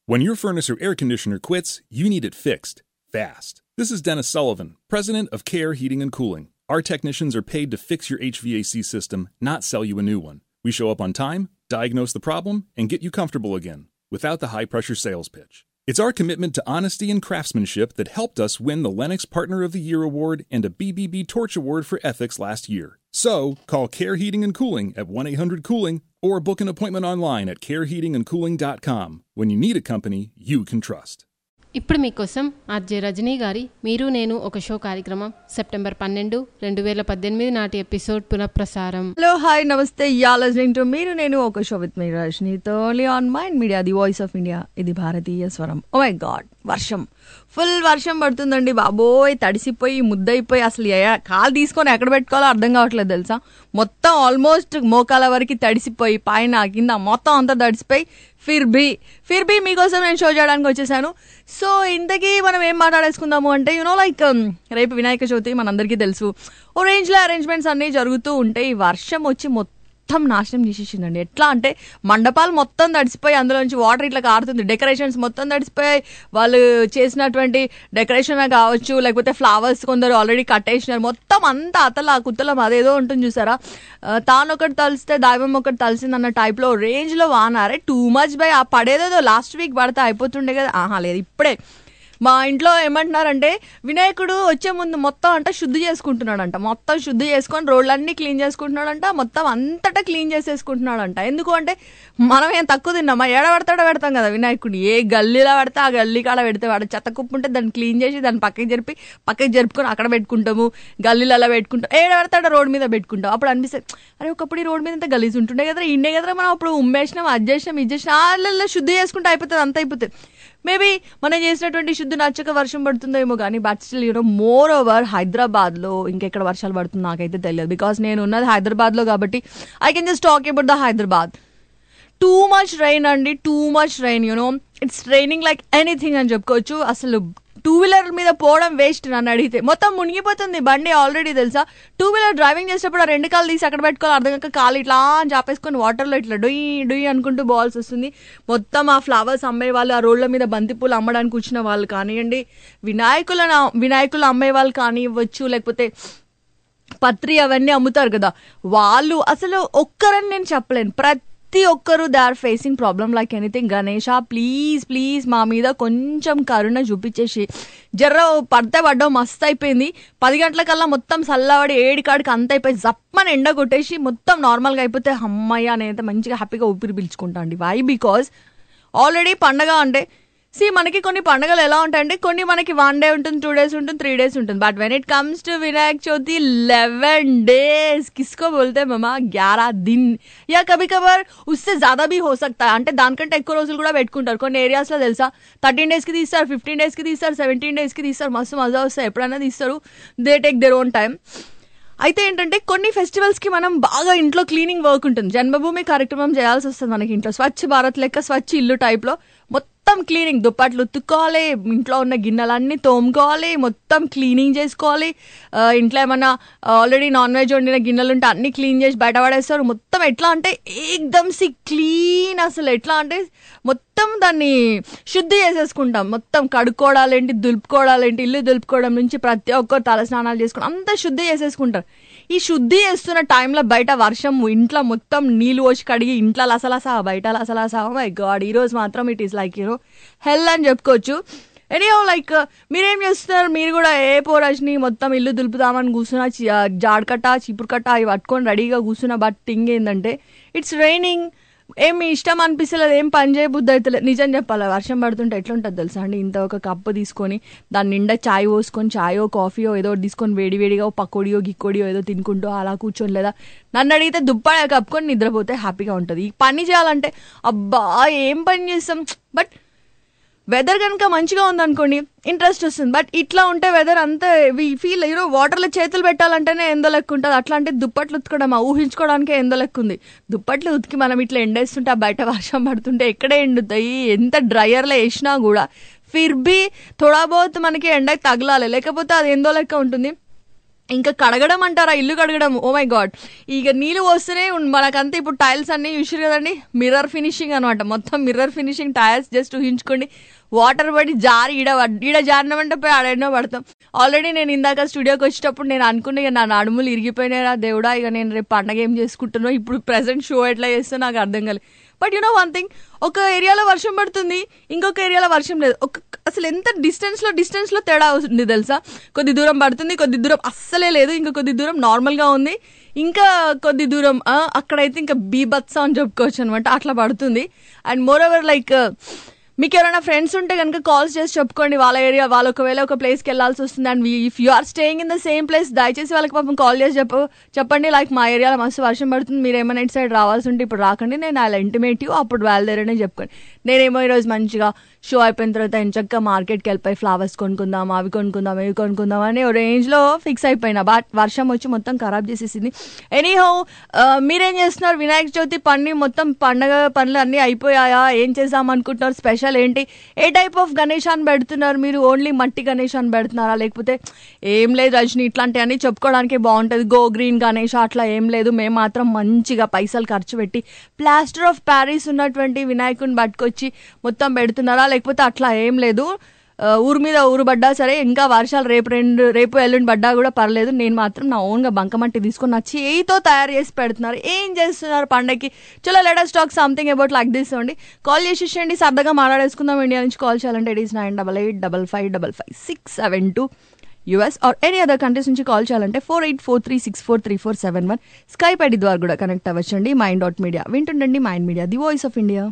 When your furnace or air conditioner quits, you need it fixed fast. This is Dennis Sullivan, president of Care Heating and Cooling. Our technicians are paid to fix your HVAC system, not sell you a new one. We show up on time, diagnose the problem, and get you comfortable again without the high pressure sales pitch. It's our commitment to honesty and craftsmanship that helped us win the Lennox Partner of the Year award and a BBB Torch Award for Ethics last year. So, call Care Heating and Cooling at 1 800 Cooling or book an appointment online at careheatingandcooling.com. When you need a company you can trust. ఇప్పుడు మీకోసం RJ Rajani గారి మీరు నేను ఒక show కార్యక్రమం September పన్నెండు రెండు వేల పద్దెనిమిది నాటి ఎపిసోడ్ పునఃప్రసారం హలో హాయ్ నమస్తే యా లిజనింగ్ టు మీరు నేను ఒక షో విత్ మీ రజనీతో only on mind media the voice of India ఇది భారతీయ స్వరం ఓ మై గాడ్ వర్షం ఫుల్ వర్షం పడుతుందండి బాబోయ్ తడిసిపోయి ముద్దయిపోయి అసలు ఏ- కాలు తీసుకొని ఎక్కడ పెట్టుకోవాలో అర్థం కావట్లేదు తెలుసా మొత్తం ఆల్మోస్ట్ మోకాల వరకు తడిసిపోయి పైన కింద మొత్తం అంతా తడిసిపోయి ఫిర్ బి ఫిర్ బి మీకోసం నేను షో చేయడానికి వచ్చేసాను సో ఇంతకీ మనం ఏం మాట్లాడేసుకుందాము అంటే యూనో లైక్ రేపు వినాయక చవితి మనందరికీ తెలుసు ఓ రేంజ్లో అరేంజ్మెంట్స్ అన్నీ జరుగుతూ ఉంటాయి ఈ వర్షం వచ్చి మొత్తం నాశనం చేసేసిందండి ఎట్లా అంటే మండపాలు మొత్తం తడిసిపోయి అందులోంచి వాటర్ ఇట్లా కారుతుంది డెకరేషన్స్ మొత్తం తడిసిపోయి వాళ్ళు చేసినటువంటి డెకరేషన్ కావచ్చు లేకపోతే ఫ్లవర్స్ కొందరు ఆల్రెడీ కట్టేసినారు మొత్తం అంతా అతల కుత్తలం అదేదో ఉంటుంది చూసారా ఆ, తాను ఒకటి తలిస్తే దైవం ఒకటి తలిసింది అన్న టైప్లో రేంజ్లో వానారే టూ మచ్ బై ఆ పడేదేదో లాస్ట్ వీక్ పడితే అయిపోతుండే కదా ఆహా లేదు ఇప్పుడే మా ఇంట్లో ఏమంటున్నారంటే వినాయకుడు వచ్చే ముందు మొత్తం అంట శుద్ధి చేసుకుంటున్నాడంట మొత్తం శుద్ధి చేసుకొని రోడ్లన్నీ క్లీన్ చేసుకుంటున్నాడంట మొత్తం అంతటా క్లీన్ చేసేసుకుంటున్నాడంట ఎందుకు అంటే మనం ఏం తక్కువ తిన్నామా ఏడ పెడతాడో పెడతాం కదా వినాయకుడిని ఏ గల్లీలో పెడితే ఆ గల్లీ కాడ పెడితే వాడు చెత్త కుప్పు ఉంటే దాన్ని క్లీన్ చేసి దాన్ని పక్కకి జరిపి పక్కకి జరుపుకొని అక్కడ పెట్టుకుంటాము గల్లీలలో పెట్టుకుంటాం ఏడ పెడతాడో రోడ్ మీద పెట్టుకుంటాం అప్పుడు అనిపిస్తుంది అరే ఒకప్పుడు ఈ రోడ్ మీద ఇంత గలీజ్ ఉంటుండే కదా ఇండే కదా మనం అప్పుడు ఉమ్మేసినాం అది చేసినాం ఇది చేసినాం అలా శుద్ధి చేసుకుంటే అయిపోతుంది అంత అయిపోతుంది మేబీ మనం చేసినటువంటి శుద్ధి నచ్చక వర్షం పడుతుందేమో కానీ but still you know more over హైదరాబాద్లో ఇంకెక్కడ వర్షాలు పడుతుంది నాకైతే తెలియదు బికాస్ నేను ఉన్నది హైదరాబాద్లో కాబట్టి I can just talk about the Hyderabad too much rain అండి too much rain you know it's raining like anything అని చెప్పుకోవచ్చు అసలు టూ వీలర్ మీద పోవడం వేస్ట్ నన్ను అడిగితే మొత్తం మునిగిపోతుంది బండి ఆల్రెడీ తెలుసా టూ వీలర్ డ్రైవింగ్ చేసేటప్పుడు ఆ రెండు కాళ్ళు తీసి అక్కడ పెట్టుకోవాలి అర్థం కాక కాలు ఇట్లా అని చాపేసుకొని వాటర్లో ఇట్లా డొయ్ డొయ్ అనుకుంటూ బాల్స్ వస్తుంది మొత్తం ఆ ఫ్లవర్స్ అమ్మే వాళ్ళు ఆ రోడ్ల మీద బంతిపూలు అమ్మడానికి వచ్చిన వాళ్ళు కానివ్వండి వినాయకులను వినాయకులు అమ్మే వాళ్ళు కానివ్వచ్చు లేకపోతే పత్రి అవన్నీ అమ్ముతారు కదా వాళ్ళు అసలు ఒక్కరని నేను చెప్పలేను ప్రతి ఒక్కరు they are facing problem like anything Ganesha please please మా మీద కొంచెం కరుణ చూపించేసి జర్ర పడితే పడ్డం మస్తు అయిపోయింది పది గంటలకల్లా మొత్తం చల్లబడి ఏడు కాడికి అంత అయిపోయి జప్పని ఎండ కొట్టేసి మొత్తం నార్మల్గా అయిపోతే అమ్మయ్య నేనైతే మంచిగా హ్యాపీగా ఊపిరి పీల్చుకుంటా అండి వై బికాజ్ ఆల్రెడీ పండగ అంటే సి మనకి కొన్ని పండుగలు ఎలా ఉంటాయంటే కొన్ని మనకి వన్ డే ఉంటుంది టూ డేస్ ఉంటుంది త్రీ డేస్ ఉంటుంది but when it comes to Vinayak Chavithi eleven days किसको बोलते हैं मामा ग्यारह दिन या कभी कभार उससे ज्यादा भी हो सकता है అంటే దానికంటే ఎక్కువ రోజులు కూడా పెట్టుకుంటారు కొన్ని areas లో తెలుసా థర్టీన్ డేస్కి తీస్తారు ఫిఫ్టీన్ డేస్కి తీస్తారు సెవెంటీన్ డేస్కి తీస్తారు మస్తు మజా వస్తాయి ఎప్పుడైనా తీస్తారు they take their own time అయితే ఏంటంటే కొన్ని ఫెస్టివల్స్ కి మనం బాగా ఇంట్లో క్లీనింగ్ వర్క్ ఉంటుంది జన్మభూమి కార్యక్రమం చేయాల్సి వస్తుంది మనకి ఇంట్లో స్వచ్ఛ భారత్ లెక్క స్వచ్ఛ ఇల్లు టైప్ లో మొత్తం క్లీనింగ్ దుప్పట్లు ఉత్తుకోవాలి ఇంట్లో ఉన్న గిన్నెలన్నీ తోముకోవాలి మొత్తం క్లీనింగ్ చేసుకోవాలి ఆ, ఇంట్లో ఏమన్నా ఆల్రెడీ నాన్ వెజ్ వండిన గిన్నెలు ఉంటే అన్ని క్లీన్ చేసి బయట పడేస్తారు మొత్తం ఎట్లా అంటే ఏకదమ్ సి క్లీన్ అసలు ఎట్లా అంటే మొత్తం దాన్ని శుద్ధి చేసేసుకుంటాం మొత్తం కడుక్కోవడాలేంటి దులుపుకోవడాలేంటి ఇల్లు దులుపుకోవడం నుంచి ప్రతి ఒక్కరు తల స్నానాలు చేసుకుని అంతా శుద్ధి చేసేసుకుంటారు ఈ శుద్ధి చేస్తున్న టైంలో బయట వర్షం ఇంట్లో మొత్తం నీళ్ళు పోసి కడిగి ఇంట్లో లసలసా బయట లసలసా మై గాడ్ ఈ రోజు మాత్రం it is like you know hell అని చెప్పుకోవచ్చు ఎనీహో లైక్ మీరేం చేస్తున్నారు మీరు కూడా ఏ పోరజ్ని మొత్తం ఇల్లు దులుపుదామని కూర్చున్నా చి- ఆ, జాడకట్ట చీపురు కట్ట అవి పట్టుకొని రెడీగా కూర్చున్న బట్ థింగ్ ఏంటంటే ఇట్స్ రైనింగ్ ఏం మీ ఇష్టం అనిపిస్తలేదు ఏం పని చేయబుద్ధి అవుతలేదు నిజం చెప్పాలి వర్షం పడుతుంటే ఎట్లుంటుంది తెలుసా అండి ఇంత ఒక కప్పు తీసుకొని దాని నిండా చాయ్ పోసుకొని చాయో కాఫీయో ఏదో ఒకటి తీసుకొని వేడి వేడిగా ఓ పకోడియో గిక్కోడియో ఏదో తినుకుంటూ అలా కూర్చొని లేదా నన్ను అడిగితే దుప్ప కప్పుకొని నిద్రపోతే హ్యాపీగా ఉంటుంది ఈ పని చేయాలంటే అబ్బా ఏం పని చేస్తాం బట్ వెదర్ కనుక మంచిగా ఉందనుకోండి ఇంట్రెస్ట్ వస్తుంది బట్ ఇట్లా ఉంటే వెదర్ అంతా ఫీల్ యూనో వాటర్లో చేతులు పెట్టాలంటేనే ఎందో లెక్క ఉంటుంది అట్లా అంటే దుప్పట్లు ఉతుకోవడం ఊహించుకోవడానికే ఎందో లెక్క ఉంది దుప్పట్లు ఉతికి మనం ఇట్లా ఎండేస్తుంటే ఆ బయట వర్షం పడుతుంటే ఎక్కడే ఎండుతాయి ఎంత డ్రయర్లో వేసినా కూడా ఫిర్ బి థోడా బహుత్ మనకి ఎండకి తగలాలి లేకపోతే అది ఎందో లెక్క ఉంటుంది ఇంకా కడగడం అంటారా ఇల్లు కడగడం ఓ మై గాడ్ ఇక నీళ్ళు వస్తూనే ఉన్- మనకంతా ఇప్పుడు టైల్స్ అన్ని చూసారు కదండి మిర్రర్ ఫినిషింగ్ అనమాట మొత్తం మిర్రర్ ఫినిషింగ్ టైల్స్ జస్ట్ ఊహించుకోండి వాటర్ పడి జారి ఈడ పడ్- ఈడ జారినామంటే పోయి ఆడెన్నో పడతాం ఆల్రెడీ నేను ఇందాక స్టూడియోకి వచ్చేటప్పుడు నేను అనుకున్నా ఇక నా నడుములు ఇరిగిపోయినారా దేవుడా ఇక నేను రేపు పండగ ఏం చేసుకుంటున్నా ఇప్పుడు ప్రెసెంట్ షో ఎట్లా చేస్తా నాకు అర్థం కాలేదు but you know one thing ఒక ఏరియాలో వర్షం పడుతుంది ఇంకొక ఏరియాలో వర్షం లేదు ఒక అసలు ఎంత డిస్టెన్స్ లో డిస్టెన్స్ లో తేడా ఉంది తెలుసా కొద్ది దూరం పడుతుంది కొద్ది దూరం అస్సలే లేదు ఇంకా కొద్ది దూరం నార్మల్ గా ఉంది ఇంకా కొద్ది దూరం ఆ, అక్కడైతే ఇంకా బీభత్స అని చెప్పుకోవచ్చు అనమాట అట్లా పడుతుంది అండ్ మోర్ ఓవర్ లైక్ మీకు ఎవరైనా ఫ్రెండ్స్ ఉంటే కనుక కాల్స్ చేసి చెప్పుకోండి వాళ్ళ ఏరియా వాళ్ళు ఒకవేళ ఒక ప్లేస్కి వెళ్ళాల్సి వస్తుంది and if you are staying in the same place దయచేసి వాళ్ళకి పాపం కాల్ చేసి చెప్పు చెప్పండి లైక్ మా ఏరియాలో మస్తు వర్షం పడుతుంది మీరు ఏమైనా ఇటు సైడ్ రావాల్సి ఉంటే ఇప్పుడు రాకండి నేను అలా ఇంటిమేట్ యూ అప్పుడు వాళ్ళ చెప్పుకోండి నేనేమో ఈరోజు మంచిగా షో అయిపోయిన తర్వాత ఎంచక్క మార్కెట్కి వెళ్ళిపోయి ఫ్లవర్స్ కొనుక్కుందాం అవి కొనుక్కుందాం ఇవి కొనుక్కుందాం అని ఓ రేంజ్లో ఫిక్స్ అయిపోయినా బట్ వర్షం వచ్చి మొత్తం ఖరాబ్ చేసేసింది ఎనీహౌ మీరేం చేస్తున్నారు వినాయక చవితి పండి మొత్తం పండగ పనులు అన్నీ అయిపోయాయా ఏం చేద్దాం అనుకుంటున్నారు స్పెషల్ ఏంటి ఏ టైప్ ఆఫ్ గణేశాన్ని పెడుతున్నారు మీరు ఓన్లీ మట్టి గణేశాన్ని పెడుతున్నారా లేకపోతే ఏం లేదు రజని ఇట్లాంటివన్నీ చెప్పుకోవడానికి బాగుంటుంది గో గ్రీన్ గణేష్ అట్లా ఏం లేదు మేము మాత్రం మంచిగా పైసలు ఖర్చు పెట్టి ప్లాస్టర్ ఆఫ్ ప్యారిస్ ఉన్నటువంటి వినాయకుని పట్టుకొచ్చి మొత్తం పెడుతున్నారా లేకపోతే అట్లా ఏం లేదు ఆ, ఊరు మీద ఊరు పడ్డా సరే ఇంకా వర్షాలు రేపు రెండు రేపు ఎల్లుండి పడ్డా కూడా పర్లేదు నేను మాత్రం నా ఓన్గా బంకమట్టి తీసుకొని నా చేయితో తయారు చేసి పెడుతున్నారు ఏం చేస్తున్నారు పండగకి చలో let's talk something about like this అండి కాల్ చేసేసేయండి సరదాగా మాట్లాడేసుకుందాం ఇండియా నుంచి కాల్ చేయాలంటే it is nine double eight double five double five six seven two US or any other countries నుంచి కాల్ చేయాలంటే four eight four three six four three four seven one Skype ID ద్వారా కూడా connect అవ్వచ్చండి mind dot media వింటుండండి mind media the voice of India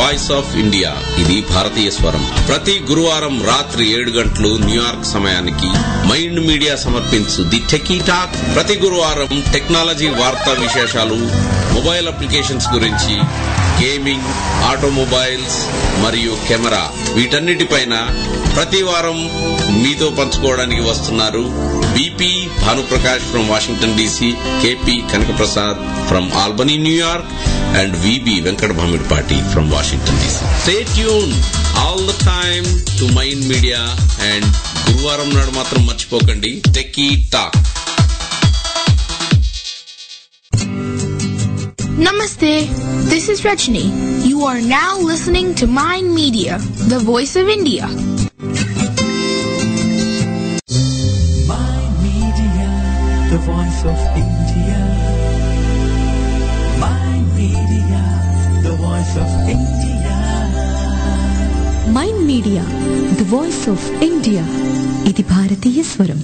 voice of India ఇది భారతీయ స్వరం ప్రతి గురువారం రాత్రి ఏడు గంటలు న్యూయార్క్ సమయానికి మైండ్ మీడియా సమర్పించు ది టెకీ టాక్ ప్రతి గురువారం టెక్నాలజీ వార్తా విశేషాలు మొబైల్ అప్లికేషన్స్ గురించి గేమింగ్ ఆటోమొబైల్స్ మరియు కెమెరా వీటన్నిటిపైన ప్రతి వారం మీతో పంచుకోవడానికి వస్తున్నారు BP Bhanuprakash from Washington DC KP Kanakaprasad from Albany New York and VB Venkata Bhamidipati from Washington DC stay tuned all the time to mind media and గురువారం నాడు మాత్రం మర్చిపోకండి techie talk Namaste. This is Rajni. You are now listening to Mind Media, the voice of India. Mind Media, the voice of India. Mind Media, the voice of India. Mind media the voice of India ఇది భారతీయ స్వరం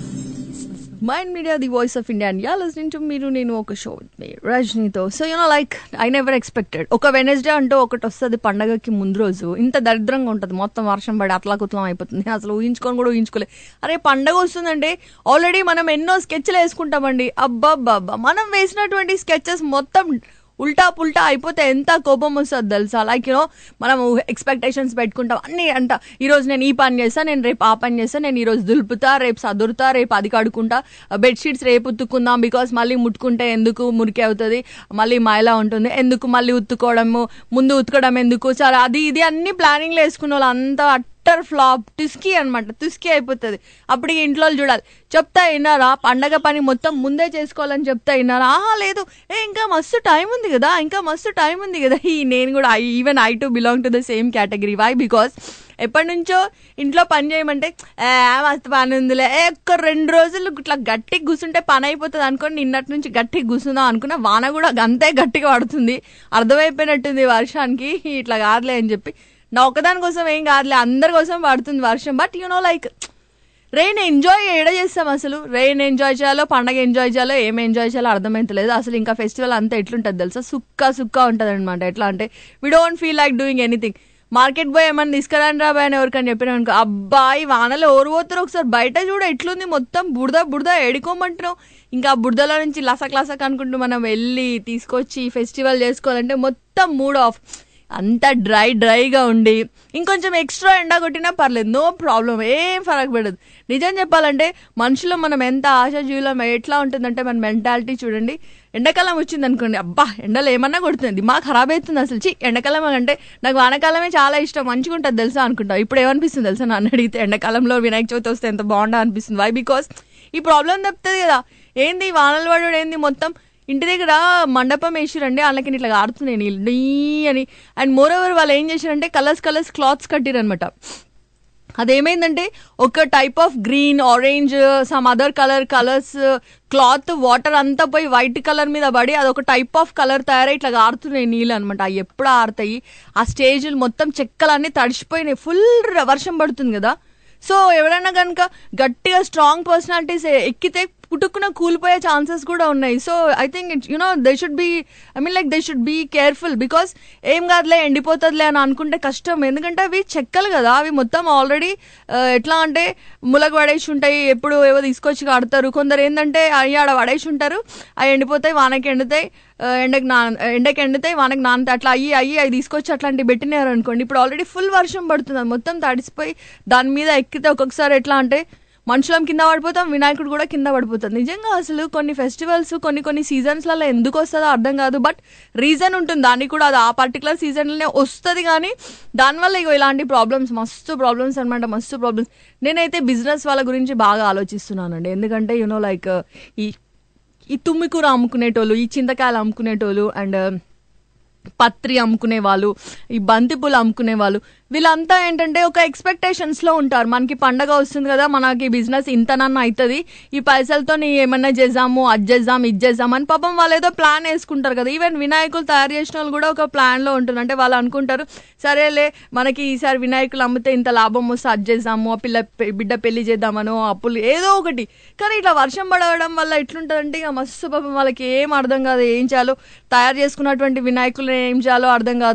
mind media the voice of India and yeah listening to మీరు నేను ఒక show మీ రజనీతో so you know like I never expected ఒక Wednesday అంటూ ఒకటి వస్తుంది పండగకి ముందు రోజు ఇంత దరిద్రంగా ఉంటుంది మొత్తం వర్షం పడి అట్లా కుతలం అయిపోతుంది అసలు ఊహించుకొని కూడా ఊహించుకోలేదు అరే పండగ వస్తుందంటే ఆల్రెడీ మనం ఎన్నో స్కెచ్లు వేసుకుంటామండి అబ్బబ్బబ్బా మనం వేసినటువంటి స్కెచెస్ మొత్తం ఉల్టా పుల్టా అయిపోతే ఎంత కోపం వస్తుంది తెలుసా లైక్ యూనో మనం ఎక్స్పెక్టేషన్స్ పెట్టుకుంటాం అన్ని అంట ఈ రోజు నేను ఈ పని చేస్తా నేను రేపు ఆ పని చేస్తా నేను ఈ రోజు దులుపుతా రేపు సదురుతా రేపు అది కడుకుంటా బెడ్షీట్స్ రేపు ఉత్తుకుందాం బికాస్ మళ్ళీ ముట్టుకుంటే ఎందుకు మురికి అవుతుంది మళ్ళీ మైలా ఉంటుంది ఎందుకు మళ్ళీ ఉత్తుకోవడము ముందు ఉతకడం ఎందుకు చాలా అది ఇది అన్ని ప్లానింగ్లు వేసుకున్న వాళ్ళు అంతా అట్టర్ ఫ్లాప్ టుస్కీ అనమాట టుస్కీ అయిపోతుంది అప్పుడు ఇక ఇంట్లో వాళ్ళు చూడాలి చెప్తా విన్నారా పండగ పని మొత్తం ముందే చేసుకోవాలని చెప్తా విన్నారా ఆహా లేదు ఏ ఇంకా మస్తు టైం ఉంది కదా ఇంకా మస్తు టైం ఉంది కదా ఈ నేను కూడా I even I too belong to the same category why because ఎప్పటి నుంచో ఇంట్లో పని చేయమంటే ఏ మస్తు పని ఉందిలే ఏ ఒక్క రెండు రోజులు ఇట్లా గట్టిగా కూర్చుంటే పని అయిపోతుంది అనుకోని నిన్నటి నుంచి గట్టిగా కూర్చుందాం అనుకున్న వాన కూడా అంతే గట్టిగా పడుతుంది అర్థమైపోయినట్టుంది వర్షానికి ఇట్లా కాదులే అని చెప్పి నా ఒక్కదాని కోసం ఏం కాదులే అందరి కోసం పడుతుంది వర్షం but you know like rain enjoy ఏడ చేస్తాం అసలు రెయిన్ ఎంజాయ్ చేయాలో పండగ ఎంజాయ్ చేయాలో ఏం ఎంజాయ్ చేయాలో అర్థమైతలేదు అసలు ఇంకా ఫెస్టివల్ అంతా ఎట్లుంటుంది తెలుసా సుక్క సుక్క ఉంటుంది అనమాట ఎట్లా అంటే we don't feel like doing anything market పోయి ఏమన్నా తీసుకురాని రా బాయ్ అని ఎవరికని చెప్పిన అనుకో అబ్బాయి వానలో ఎవరు పోతారు ఒకసారి బయట చూడ ఎట్లుంది మొత్తం బుడద బుడద ఎడుకోమంటున్నావు ఇంకా ఆ బుడదలో నుంచి లసక్ లసక్ అనుకుంటూ మనం వెళ్ళి తీసుకొచ్చి ఫెస్టివల్ చేసుకోవాలంటే మొత్తం మూడ్ ఆఫ్ అంతా డ్రై డ్రైగా ఉండి ఇంకొంచెం ఎక్స్ట్రా ఎండ కొట్టినా పర్లేదు నో ప్రాబ్లం ఏం ఫరక్ పడదు నిజం చెప్పాలంటే మనుషులు మనం ఎంత ఆశాజీవులం ఎట్లా ఉంటుందంటే మన మెంటాలిటీ చూడండి ఎండాకాలం వచ్చింది అనుకోండి అబ్బా ఎండలు ఏమన్నా కొడుతుంది మా ఖరాబ్ అవుతుంది అసలు చి ఎండాకాలం అంటే నాకు వానకాలమే చాలా ఇష్టం మంచిగా ఉంటుంది తెలుసా అనుకుంటా ఇప్పుడు ఏమనిపిస్తుంది తెలుసా నన్ను అడిగితే ఎండాకాలంలో వినాయక చవితి వస్తే ఎంత బాగుండా అనిపిస్తుంది వై బికాస్ ఈ ప్రాబ్లం తప్పుతుంది కదా ఏంది వానలు పడు ఏంది మొత్తం ఇంటి దగ్గర మండపం వేసిరండి వాళ్ళకి ఇట్లా ఆడుతున్నాయి నీళ్ళు డీ అని అండ్ మోర్ ఓవర్ వాళ్ళు ఏం చేశారంటే కలర్స్ కలర్స్ క్లాత్స్ కట్టిరనమాట అదేమైందంటే ఒక type of green orange some other colour colours cloth water అంతా పోయి వైట్ కలర్ మీద పడి అదొక టైప్ ఆఫ్ కలర్ తయారై ఇట్లా ఆరుతున్నాయి నీళ్ళు అనమాట అవి ఎప్పుడు ఆరుతాయి ఆ స్టేజ్లు మొత్తం చెక్కలన్నీ తడిసిపోయినాయి ఫుల్ వర్షం పడుతుంది కదా సో ఎవరైనా కనుక గట్టిగా స్ట్రాంగ్ పర్సనాలిటీస్ ఎక్కితే పుట్టుకున్న కూలిపోయే ఛాన్సెస్ కూడా ఉన్నాయి so I think it you know they should be I mean like they should be careful because ఏం కాదులే ఎండిపోతుందిలే అని అనుకుంటే కష్టం ఎందుకంటే అవి చెక్కలు కదా అవి మొత్తం ఆల్రెడీ ఎట్లా అంటే ములగ పడేసి ఉంటాయి ఎప్పుడు ఏవో తీసుకొచ్చి కడతారు కొందరు ఏంటంటే అవి ఆడ పడేసి ఉంటారు అవి ఎండిపోతాయి వానకి ఎండుతాయి ఆ, ఎండకి నా ఎండకి ఎండితే వానకి నానితే అట్లా అయ్యి అయ్యి అవి తీసుకొచ్చి అట్లాంటివి పెట్టినారు అనుకోండి ఇప్పుడు ఆల్రెడీ ఫుల్ వర్షం పడుతుంది అది మొత్తం తడిసిపోయి దాని మీద ఎక్కితే ఒక్కొక్కసారి ఎట్లా అంటే మనుషులం కింద పడిపోతాం వినాయకుడు కూడా కింద పడిపోతాం నిజంగా అసలు కొన్ని ఫెస్టివల్స్ కొన్ని కొన్ని సీజన్స్లలో ఎందుకు వస్తుందో అర్థం కాదు బట్ రీజన్ ఉంటుంది దానికి కూడా అది ఆ పర్టికులర్ సీజన్లోనే వస్తుంది కానీ దానివల్ల ఇగో ఇలాంటి ప్రాబ్లమ్స్ మస్తు ప్రాబ్లమ్స్ అనమాట మస్తు ప్రాబ్లమ్స్ నేనైతే బిజినెస్ వాళ్ళ గురించి బాగా ఆలోచిస్తున్నానండి ఎందుకంటే యూనో లైక్ ఈ ఈ తుమ్మికూర అమ్ముకునేటోళ్ళు ఈ చింతకాయలు అమ్ముకునేటోళ్ళు అండ్ పత్రి అమ్ముకునే వాళ్ళు ఈ బంతిపూలు అమ్ముకునే వాళ్ళు వీళ్ళంతా ఏంటంటే ఒక ఎక్స్పెక్టేషన్స్ లో ఉంటారు మనకి పండగ వస్తుంది కదా మనకి బిజినెస్ ఇంతనన్నా అవుతుంది ఈ పైసలతో నీ ఏమన్నా చేద్దాము అది చేద్దాం ఇది చేద్దాం అని పాపం వాళ్ళు ఏదో ప్లాన్ వేసుకుంటారు కదా ఈవెన్ వినాయకులు తయారు చేసిన వాళ్ళు కూడా ఒక ప్లాన్ లో ఉంటుంది అంటే వాళ్ళు అనుకుంటారు సరేలే మనకి ఈసారి వినాయకులు అమ్మితే ఇంత లాభం వస్తే అది చేద్దాము ఆ పిల్ల పె- బిడ్డ పెళ్లి చేద్దామనో అప్పులు ఏదో ఒకటి కానీ ఇట్లా వర్షం పడవడం వల్ల ఎట్లుంటదంటే ఇక మస్తు పాపం వాళ్ళకి ఏం అర్థం కాదు ఏం చేయాలో తయారు చేసుకున్నటువంటి వినాయకులు ఏం చేయాలో అర్థం కాదు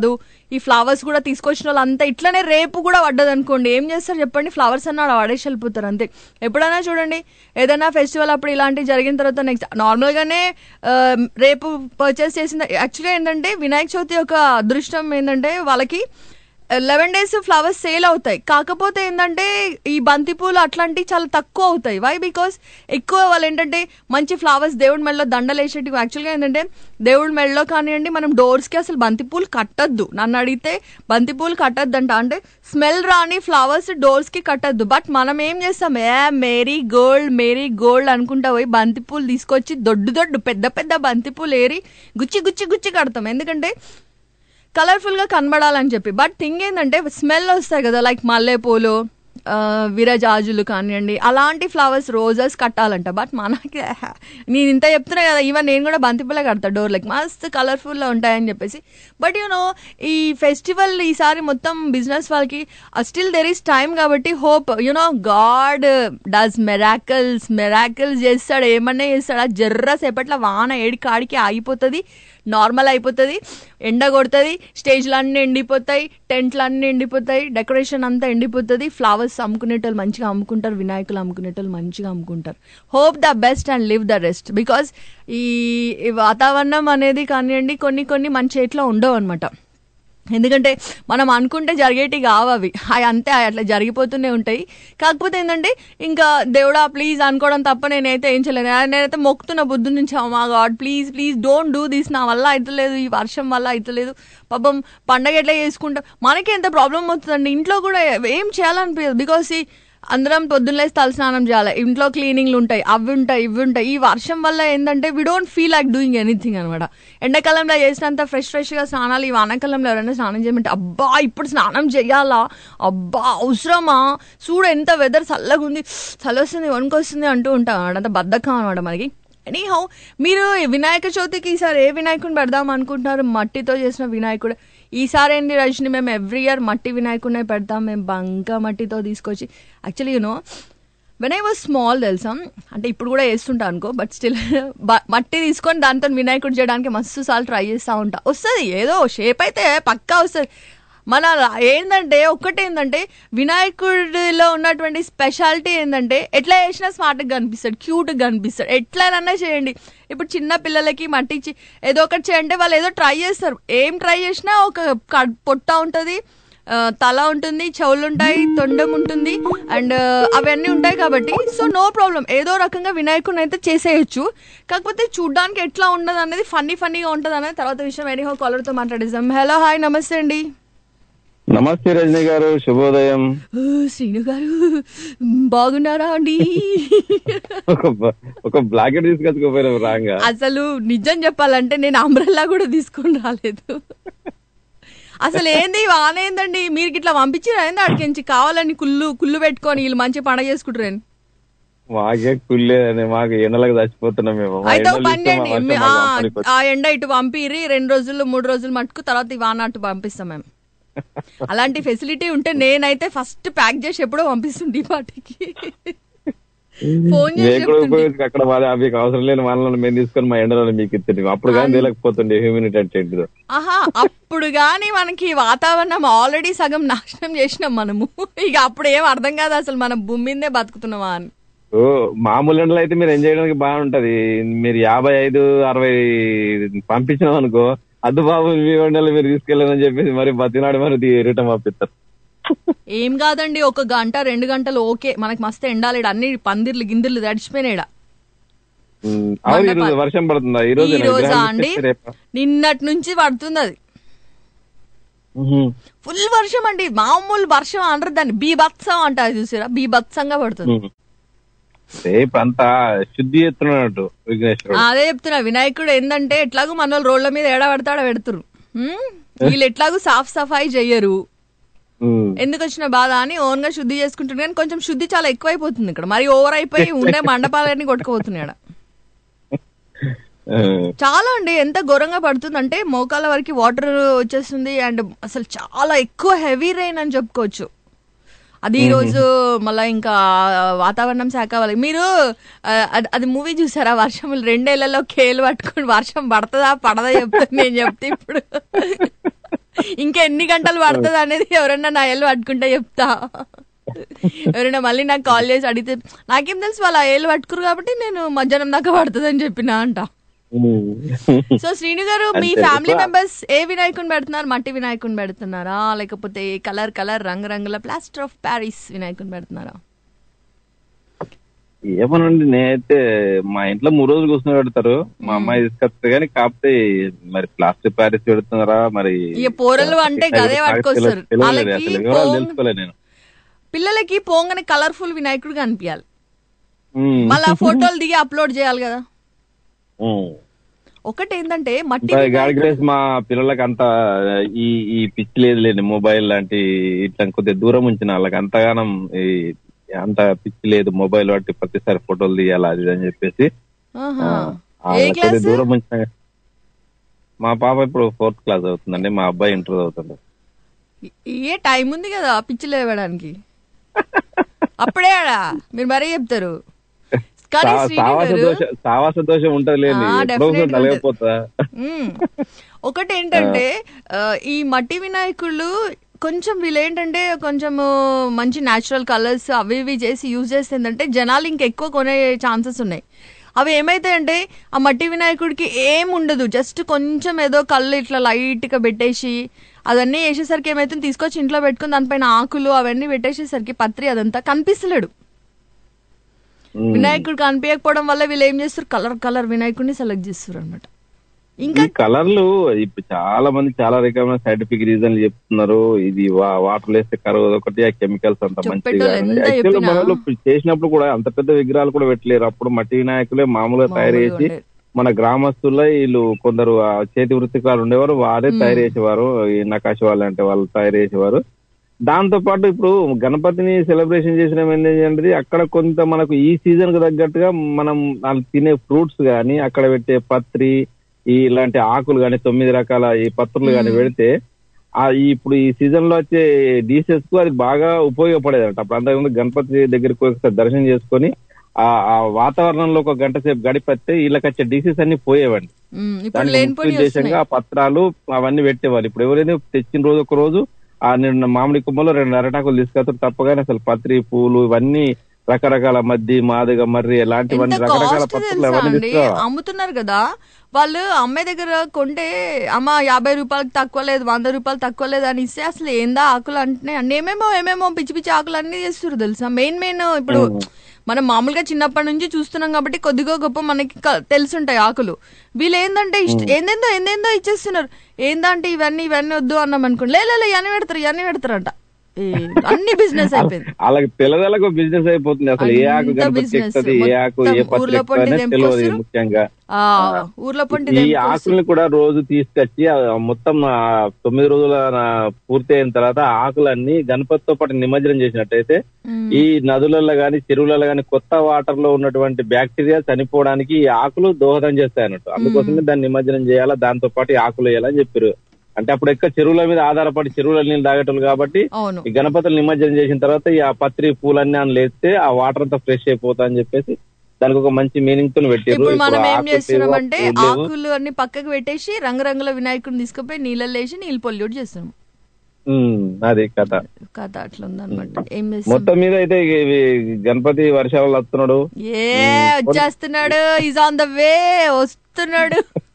ఈ ఫ్లవర్స్ కూడా తీసుకొచ్చిన వాళ్ళు అంతా ఇట్లనే రేపు కూడా పడ్డది అనుకోండి ఏం చేస్తారు చెప్పండి ఫ్లవర్స్ అన్న ఆడ పడేసి వెళ్ళిపోతారు అంతే ఎప్పుడైనా చూడండి ఏదైనా ఫెస్టివల్ అప్పుడు ఇలాంటివి జరిగిన తర్వాత నెక్స్ట్ నార్మల్గానే ఆ, రేపు పర్చేస్ చేసిన యాక్చువల్గా ఏంటంటే వినాయక చవితి యొక్క అదృష్టం ఏంటంటే వాళ్ళకి లెవెన్ డేస్ ఫ్లవర్స్ సేల్ అవుతాయి కాకపోతే ఏంటంటే ఈ బంతిపూలు అట్లాంటివి చాలా తక్కువ అవుతాయి వై బికాస్ ఎక్కువ వాళ్ళు ఏంటంటే మంచి ఫ్లవర్స్ దేవుడి మెడలో దండలు వేసేటివి యాక్చువల్గా ఏంటంటే దేవుడి మెడలో కానివ్వండి మనం డోర్స్కి అసలు బంతిపూలు కట్టద్దు నన్ను అడిగితే బంతిపూలు కట్టద్దంట అంటే స్మెల్ రాని ఫ్లవర్స్ డోర్స్కి కట్టద్దు బట్ మనం ఏం చేస్తాం ఏ మేరీ గోల్డ్ మేరీ గోల్డ్ అనుకుంటా పోయి బంతిపూలు తీసుకొచ్చి దొడ్డు దొడ్డు పెద్ద పెద్ద బంతిపూలు ఏరి గుచ్చి గుచ్చి గుచ్చి కడతాం ఎందుకంటే కలర్ఫుల్ గా కనబడాలని చెప్పి బట్ థింగ్ ఏంటంటే స్మెల్ వస్తాయి కదా లైక్ మల్లెపూలు ఆ, విరజాజులు కానివ్వండి అలాంటి ఫ్లవర్స్ రోజెస్ కట్టాలంట బట్ మనకి నేను ఇంత చెప్తున్నా కదా ఈవెన్ నేను కూడా బంతిపూలే కడతా డోర్ లైక్ మస్తు కలర్ఫుల్గా ఉంటాయని చెప్పేసి బట్ యూనో ఈ ఫెస్టివల్ ఈసారి మొత్తం బిజినెస్ వాళ్ళకి స్టిల్ దెర్ ఈస్ టైం కాబట్టి hope you know God does miracles miracles చేస్తాడు ఏమన్నా చేస్తాడు ఆ జర్ర సేపట్ల వాన ఏడి కాడికి ఆగిపోతుంది నార్మల్ అయిపోతుంది ఎండ కొడుతుంది స్టేజ్లు అన్నీ ఎండిపోతాయి టెంట్లు అన్నీ ఎండిపోతాయి డెకరేషన్ అంతా ఎండిపోతుంది ఫ్లవర్స్ అమ్ముకునేటోళ్ళు మంచిగా అమ్ముకుంటారు వినాయకులు అమ్ముకునేటోళ్ళు మంచిగా అమ్ముకుంటారు hope the best and live the rest because ఈ ఈ వాతావరణం అనేది కానివ్వండి కొన్ని కొన్ని మన చేతిలో ఉండవు అనమాట ఎందుకంటే మనం అనుకుంటే జరిగేటి కావు అవి అవి అంతే అవి అట్లా జరిగిపోతూనే ఉంటాయి కాకపోతే ఏంటంటే ఇంకా దేవుడా ప్లీజ్ అనుకోవడం తప్ప నేనైతే ఏం చేయలేదు నేనైతే మొక్కుతున్న బుద్ధి నుంచి మా God please please don't do this నా వల్ల అవుతలేదు ఈ వర్షం వల్ల అవుతలేదు పాపం పండగ ఎట్లా చేసుకుంటాం మనకి ఎంత ప్రాబ్లం అవుతుందండి ఇంట్లో కూడా ఏం చేయాలనిపించదు బికాస్ ఈ అందరం పొద్దున్నే తలస్నానం చేయాలి ఇంట్లో క్లీనింగ్లు ఉంటాయి అవి ఉంటాయి ఇవి ఉంటాయి ఈ వర్షం వల్ల ఏంటంటే we don't feel like doing anything అనమాట ఎండాకాలంలో చేసినంత ఫ్రెష్ ఫ్రెష్గా స్నానాలు ఈ వానాకాలంలో ఎవరైనా స్నానం చేయమంటే అబ్బా ఇప్పుడు స్నానం చేయాలా అబ్బా అవసరమా చూడు ఎంత వెదర్ చల్లగా ఉంది చలి వస్తుంది వణుకొస్తుంది అంటూ ఉంటాం అనమాట అంత బద్ధకం అనమాట మనకి ఎనీ హౌ మీరు వినాయక చవితికి ఈసారి ఏ వినాయకుడిని పెడదాం అనుకుంటున్నారు మట్టితో చేసిన వినాయకుడు ఈసారి ఏంటి రజని మేము ఎవ్రీ ఇయర్ మట్టి వినాయకుడినే పెడతాం మేము బంక మట్టితో తీసుకొచ్చి actually you know when I was small తెలుసా అంటే ఇప్పుడు కూడా వేస్తుంటా అనుకో బట్ స్టిల్ మట్టి తీసుకొని దాంతో వినాయకుడు చేయడానికి మస్తు సార్లు ట్రై చేస్తూ ఉంటా వస్తుంది ఏదో షేప్ అయితే పక్కా వస్తుంది మన ఏంటంటే ఒక్కటేందంటే వినాయకుడిలో ఉన్నటువంటి స్పెషాలిటీ ఏంటంటే ఎట్లా చేసినా స్మార్ట్గా కనిపిస్తాడు క్యూట్గా కనిపిస్తాడు ఎట్లనన్నా చేయండి ఇప్పుడు చిన్న పిల్లలకి మట్టి ఇచ్చి ఏదో ఒకటి చేయంటే వాళ్ళు ఏదో ట్రై చేస్తారు ఏం ట్రై చేసినా ఒక కడ్- పొట్ట ఉంటుంది ఆ, తల ఉంటుంది చెవులు ఉంటాయి తొండం ఉంటుంది అండ్ అవన్నీ ఉంటాయి కాబట్టి సో నో ప్రాబ్లం ఏదో రకంగా వినాయకుడిని అయితే చేసేయచ్చు కాకపోతే చూడ్డానికి ఎట్లా ఉండదు అనేది ఫన్నీ ఫన్నీగా ఉంటుంది అనేది తర్వాత విషయం ఎనీహో కాలర్తో మాట్లాడేసాం హలో హాయ్ నమస్తే అండి నమస్తే రజనీ గారు శుభోదయం ఓ, శ్రీను గారు బాగున్నారా అండి ఒక బ- ఒక బ్లాకెట్ తీసుకొచ్చుకోపోయినాం రాంగా అసలు నిజం చెప్పాలంటే నేను అంబ్రెల్లా కూడా తీసుకొని రాలేదు అసలు ఏంది వాన ఏందండి మీరు ఇట్లా పంపించారు ఏంది అడిగించి కావాలని కుళ్ళు కుళ్ళు పెట్టుకొని వీళ్ళు మంచి పండగ చేసుకుంటారని మాకే కుళ్ళేదని మాకు ఎండలకు చచ్చిపోతున్నాం మేము మా అయితే ఒక ఎండలు పని చూస్తే మా చేయండి వర్షం మీ- మాకు ఆ, అప్పటికి ఆ ఎండ ఇటు పంపిరి రెండు రోజులు మూడు రోజులు మటుకు తర్వాత ఈ వాన అటు పంపిస్తాం మేము అలాంటి ఫెసిలిటీ ఉంటే నేనైతే ఫస్ట్ ప్యాక్ చేసి ఎప్పుడో పంపిస్తుండే ఈ పాటికి ఫోన్ చేసి ఎక్కడ చెప్తుండే. ఉపయోగించి అక్కడ మాది మీకు అవసరం లేని వాళ్ళని మేము తీసుకొని మా ఎండలను మీకు ఇచ్చింది అప్పుడు కానీ తెలియకపోతుండే హ్యూమినిటీ అంటే ఏంటిదో ఆహా అప్పుడు గాని మనకి వాతావరణం ఆల్రెడీ సగం నాశనం చేసినాం మనము ఇక అప్పుడు ఏం అర్థం కాదు అసలు మనం భూమి మీదే బతుకుతున్నామా అని ఓ మామూలు ఎండలు అయితే మీరు ఎంజాయ్ చేయడానికి బాగుంటది మీరు యాభై ఐదు అరవై పంపించినాం అనుకో అద్దు బాబు మీ ఎండలు మీరు తీసుకెళ్ళారని చెప్పేసి మరి బతినాడు మరి రిటర్న్ పంపిస్తారు ఏం కాదండి ఒక గంట రెండు గంటలు ఓకే మనకి మస్తు ఎండాలి ఈడ అన్ని పందిర్లు గిందిర్లు తడిచిపోయినాయి ఉమ్, అవును ఈ రోజు వర్షం పడుతుందా ఈ రోజు ఈ రోజా అండి నిన్నటి నుంచి పడుతుంది అది ఫుల్ వర్షం అండి మామూలు వర్షం అనరు దాన్ని బీభత్సం అంటారు చూసారా బీభత్సంగా పడుతుంది రేపు అంతా శుద్ధి ఎత్తున్నట్టు విఘ్నేశ్వరుడు అదే చెప్తున్నా వినాయకుడు ఏంటంటే ఎట్లాగో మన వాళ్ళు రోడ్ల మీద ఎడ పడతాడో పెడుతురు హ్మ్? వీళ్ళు ఎట్లాగో సాఫ్ సఫాయి చెయ్యరు ఉమ్. ఎందుకు వచ్చిన బాధ అని ఓన్ గా శుద్ధి చేసుకుంటున్నారు కానీ కొంచెం శుద్ధి చాలా ఎక్కువైపోతుంది ఇక్కడ మరి ఓవర్ అయిపోయి ఉండే మండపాలన్నీ కొట్టుకుపోతున్నాడు ఆ, చాలా అండి ఎంత ఘోరంగా పడుతుందంటే మోకాల వరకు వాటర్ వచ్చేస్తుంది అండ్ అసలు చాలా ఎక్కువ హెవీ రెయిన్ అని చెప్పుకోవచ్చు అది ఈ రోజు మళ్ళీ ఇంకా వాతావరణం శాఖ వాళ్ళకి మీరు ఆ, అది- అది మూవీ చూసారా వర్షములు రెండేళ్లలో కేలు పట్టుకొని వర్షం పడుతుందా పడదా చెప్తా నేను చెప్తే ఇప్పుడు ఇంకా ఎన్ని గంటలు పడుతుంది అనేది ఎవరన్నా నా ఏళ్ళు పట్టుకుంటే చెప్తా ఎవరైనా మళ్ళీ నాకు కాల్ చేసి అడిగితే నాకేం తెలుసు వాళ్ళు ఆ ఏళ్ళు పట్టుకురు కాబట్టి నేను మధ్యాహ్నం దాకా పడుతుంది అని చెప్పిన అంట సో శ్రీను గారు మీ అంతే. ఫ్యామిలీ ఎక్కువ- మెంబర్స్ ఏ వినాయకుని పెడుతున్నారు మట్టి వినాయకుని పెడుతున్నారా లేకపోతే కలర్ కలర్ రంగురంగుల ప్లాస్టర్ ఆఫ్ ప్యారిస్ వినాయకుని పెడుతున్నారా ఏమోనండి నేనైతే మా ఇంట్లో మూడు రోజులు కూర్చొని పెడతారు మా అమ్మాయి తీసుకొస్తారు కానీ కాకపోతే మరి ప్లాస్టిక్ ప్యారిస్ పెడుతున్నారా మరి ఇక పోరలు అంటే గదే పట్టుకొస్తారు. తెలియలేదు వాళ్ళకి అసలు వివరాలు పోంగ్- తెలుసుకోలేదు నేను పిల్లలకి పోంగనే కలర్ఫుల్ వినాయకుడు కనిపించాలి ఉమ్. మళ్ళా ఫోటోలు దిగి అప్లోడ్ చేయాలి కదా ఉమ్. ఒకటి ఏంటంటే మట్టి ఇంకా గాడ్ వినాయకుడు- గ్రేస్ మా పిల్లలకి అంత ఈ ఈ పిచ్చి లేదు లేండి మొబైల్ లాంటి ఇట్లా కొద్దిగా దూరం ఉంచిన వాళ్ళకి అంతగానం ఈ అంత పిచ్చి లేదు మొబైల్ వాటి ప్రతిసారి ఫోటోలు తీయాలి అది ఇది అని చెప్పేసి ఆహా. ఆ, ఏ వాళ్ళకి క్లాస్ కొద్దిగా దూరం ఉంచిన మా పాప ఇప్పుడు ఫోర్త్ క్లాస్ అవుతుందండి మా అబ్బాయి ఇంటర్ చదువుతుంది ఏ టైం ఉంది కదా పిచ్చి లేవడానికి అప్పుడే ఆడా మీరు మరీ చెప్తారు కానీ సా- శ్రీను సావాస గారు- దోష సావాస దోషం ఉంటది లేండి ఆ, ఎప్పుడో ఒకసారి definitely నలగపోతా మ్మ్. ఒకటి ఏంటంటే ఆ, ఈ మట్టి వినాయకుళ్ళు కొంచెం వీళ్ళు ఏంటంటే కొంచెం మంచి న్యాచురల్ కలర్స్ అవి ఇవి చేసి యూజ్ చేస్తే ఏంటంటే జనాలు ఇంకెక్కువ కొనే ఛాన్సెస్ ఉన్నాయి అవి ఏమైతాయంటే ఆ మట్టి వినాయకుడికి ఏం ఉండదు జస్ట్ కొంచెం ఏదో కళ్ళు ఇట్లా లైట్ గా పెట్టేసి అవన్నీ వేసేసరికి ఏమైతుంది తీసుకొచ్చి ఇంట్లో పెట్టుకుని దానిపైన ఆకులు అవన్నీ పెట్టేసేసరికి పత్రి అదంతా కనిపిస్తలేడు వినాయకుడు కనిపించకపోవడం వల్ల వీళ్ళు ఏం చేస్తారు కలర్ కలర్ వినాయకుడిని సెలెక్ట్ చేస్తారు అనమాట ఇంకా ఈ కలర్లు ఇప్పుడు చాలా మంది చాలా రకమైన సైంటిఫిక్ రీజన్లు చెప్తున్నారు ఇది వాటర్ వేస్తే కరువు ఒకటి ఆ కెమికల్స్ అంత మంచిది చెప్పేటోళ్ళు కాదండి. ఎంత Actually చెప్పినా- మనలో ఇప్పుడు చేసినప్పుడు కూడా అంత పెద్ద విగ్రహాలు కూడా పెట్టలేరు అప్పుడు మట్టి వినాయకులే మామూలుగా తయారు మామూలుగా చేసి ఉండేది. మన గ్రామస్తుల్లో వీళ్ళు కొందరు ఆ చేతి వృత్తికారులు ఉండేవారు వారే తయారు చేసేవారు ఈ నకాశి వాళ్ళు అంటే వాళ్ళు తయారు చేసేవారు దాంతో పాటు ఇప్పుడు గణపతిని సెలబ్రేషన్ చేసిన ఏంటంటే అక్కడ కొంత మనకు ఈ సీజన్ కు తగ్గట్టుగా మనం వాళ్ళు తినే ఫ్రూట్స్ గాని అక్కడ పెట్టే పత్రి ఈ ఇలాంటి ఆకులు గాని తొమ్మిది రకాల ఈ పత్రులు గాని పెడితే ఆ ఈ ఇప్పుడు ఈ సీజన్ లో వచ్చే డీసెస్ కు అది బాగా ఉపయోగపడేదంట అప్పుడు అంతకుముందు గణపతి దగ్గరికి పోయి ఒకసారి దర్శనం చేసుకొని ఆ ఆ వాతావరణంలో ఒక గంట సేపు గడిపేస్తే వీళ్ళకి వచ్చే డీసెస్ అన్ని పోయేవండి మ్మ్. ఇప్పుడు దానికి లేనిపోయి ముఖ్య ఉద్దేశంగా ఆ పత్రాలు అవన్నీ పెట్టేవాళ్ళు ఇప్పుడు ఎవరైనా తెచ్చిన రోజు ఒక రోజు ఆ నిన్న మామిడి కుమ్మలో రెండు అరటాకులు తీసుకొస్తారు తప్పగానే అసలు పత్రి పూలు ఇవన్నీ రకరకాల మద్ది మాదిగ మర్రి ఎంత ఇలాంటివన్నీ రకరకాల కాస్ట్ పత్రులు తెలుసా అవన్నీ అండి తీసుకురావాలి అమ్ముతున్నారు కదా వాళ్ళు అమ్మాయి దగ్గర కొంటే అమ్మ యాభై రూపాయలకు తక్కువ లేదు వంద రూపాయలు తక్కువ లేదు అని ఇస్తే అసలు ఏందా ఆకులు అంటే అన్ని ఏమేమో ఏమేమో పిచ్చి పిచ్చి ఆకులు అన్ని చేస్తారు తెలుసా మెయిన్ మెయిన్ ఇప్పుడు మనం మామూలుగా చిన్నప్పటి నుంచి చూస్తున్నాం కాబట్టి కొద్దిగా గొప్ప మనకి క- తెలుసుంటాయి ఆకులు వీళ్ళు ఏందంటే ఇష్ట ఏందేందో ఏందేందో ఇచ్చేస్తున్నారు ఏందంటే ఇవన్నీ ఇవన్నీ వద్దు అన్నాం అనుకోండి లే లే, లే, ఇవన్నీ పెడతారు ఇవన్నీ పెడతారంట ఏ, అన్ని బిజినెస్ అయిపోయింది వాళ్ళకి పిల్లలకు బిజినెస్ అయిపోతుంది అసలు ఏ ఆకు అంత గణపతి business. ఎక్కుతుంది ఏ ఆకు ఏ మొత్తం పత్రి ఊర్లో ఎక్కుతుంది పండి అనేది తెలియదు తెంపుకొస్తారు. ముఖ్యంగా ఆ ఊర్లో పంటి ఈ తెంపుకొస్తారు. ఆకుల్ని కూడా రోజు తీసుకొచ్చి ఆ మొత్తం ఆ తొమ్మిది రోజుల నా పూర్తి అయిన తర్వాత ఆ ఆకులన్నీ గణపతితో పాటు నిమజ్జనం చేసినట్టయితే ఈ నదులలో గాని చెరువులలో గాని కొత్త వాటర్ లో ఉన్నటువంటి బ్యాక్టీరియా చనిపోవడానికి ఈ ఆకులు దోహదం చేస్తాయి అన్నట్టు అందుకోసమే దాన్ని నిమజ్జనం చేయాలా దాంతో పాటు ఈ ఆకులు వేయాలని చెప్పారు అంటే అప్పుడు ఎక్కువ చెరువుల మీద ఆధారపడి చెరువుల నీళ్ళు తాగేటోళ్ళు కాబట్టి అవును ఈ గణపతులు నిమజ్జనం చేసిన తర్వాత ఈ ఆ పత్రి పూలన్నీ అని లేస్తే ఆ వాటర్ అంతా ఫ్రెష్ అయిపోతా అని చెప్పేసి దానికి ఒక మంచి మీనింగ్ తో పెట్టారు ఇప్పుడు మనం ఏం ఆకులు చేస్తున్నాం అంటే లేవు, పూలు లేవు. ఆకులు అన్ని పక్కకు పెట్టేసి రంగురంగుల వినాయకుడిని తీసుకుపోయి నీళ్ళల్లో వేసి నీళ్ళు పొల్యూట్ చేస్తున్నాం ఉమ్, అది కథ కథ అట్లా ఉందన్నమాట ఏం చేస్తాం మొత్తం మీద అయితే ఇవి గణపతి వర్షాలు వస్తున్నాడు ఏ వచ్చేస్తున్నాడు ఈజ్ ఆన్ ద వే వస్తున్నాడు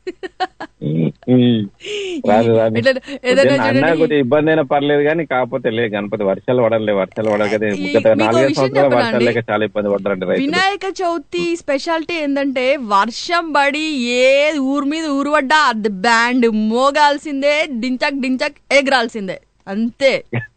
ఉమ్, రాదు రాదు ఇట్లా ఏదైనా అన్న చూడండి. కొంచెం ఇబ్బంది అయినా పర్లేదు కానీ కాకపోతే లే గణపతి వర్షాలు పడలే వర్షాలు పడకదే ఈ- గత మీకు నాలుగైదు విషయం సంవత్సరాలు చెప్పనా వర్షాలు అండి? లేక చాలా ఇబ్బంది పడ్డారండి రైతులు వినాయక చవితి స్పెషాలిటీ ఏంటంటే వర్షం పడి ఏ ఊరు మీద ఊరు పడ్డా అది బ్యాండ్ మోగాల్సిందే డించక్ డించక్ ఎగరాల్సిందే అంతే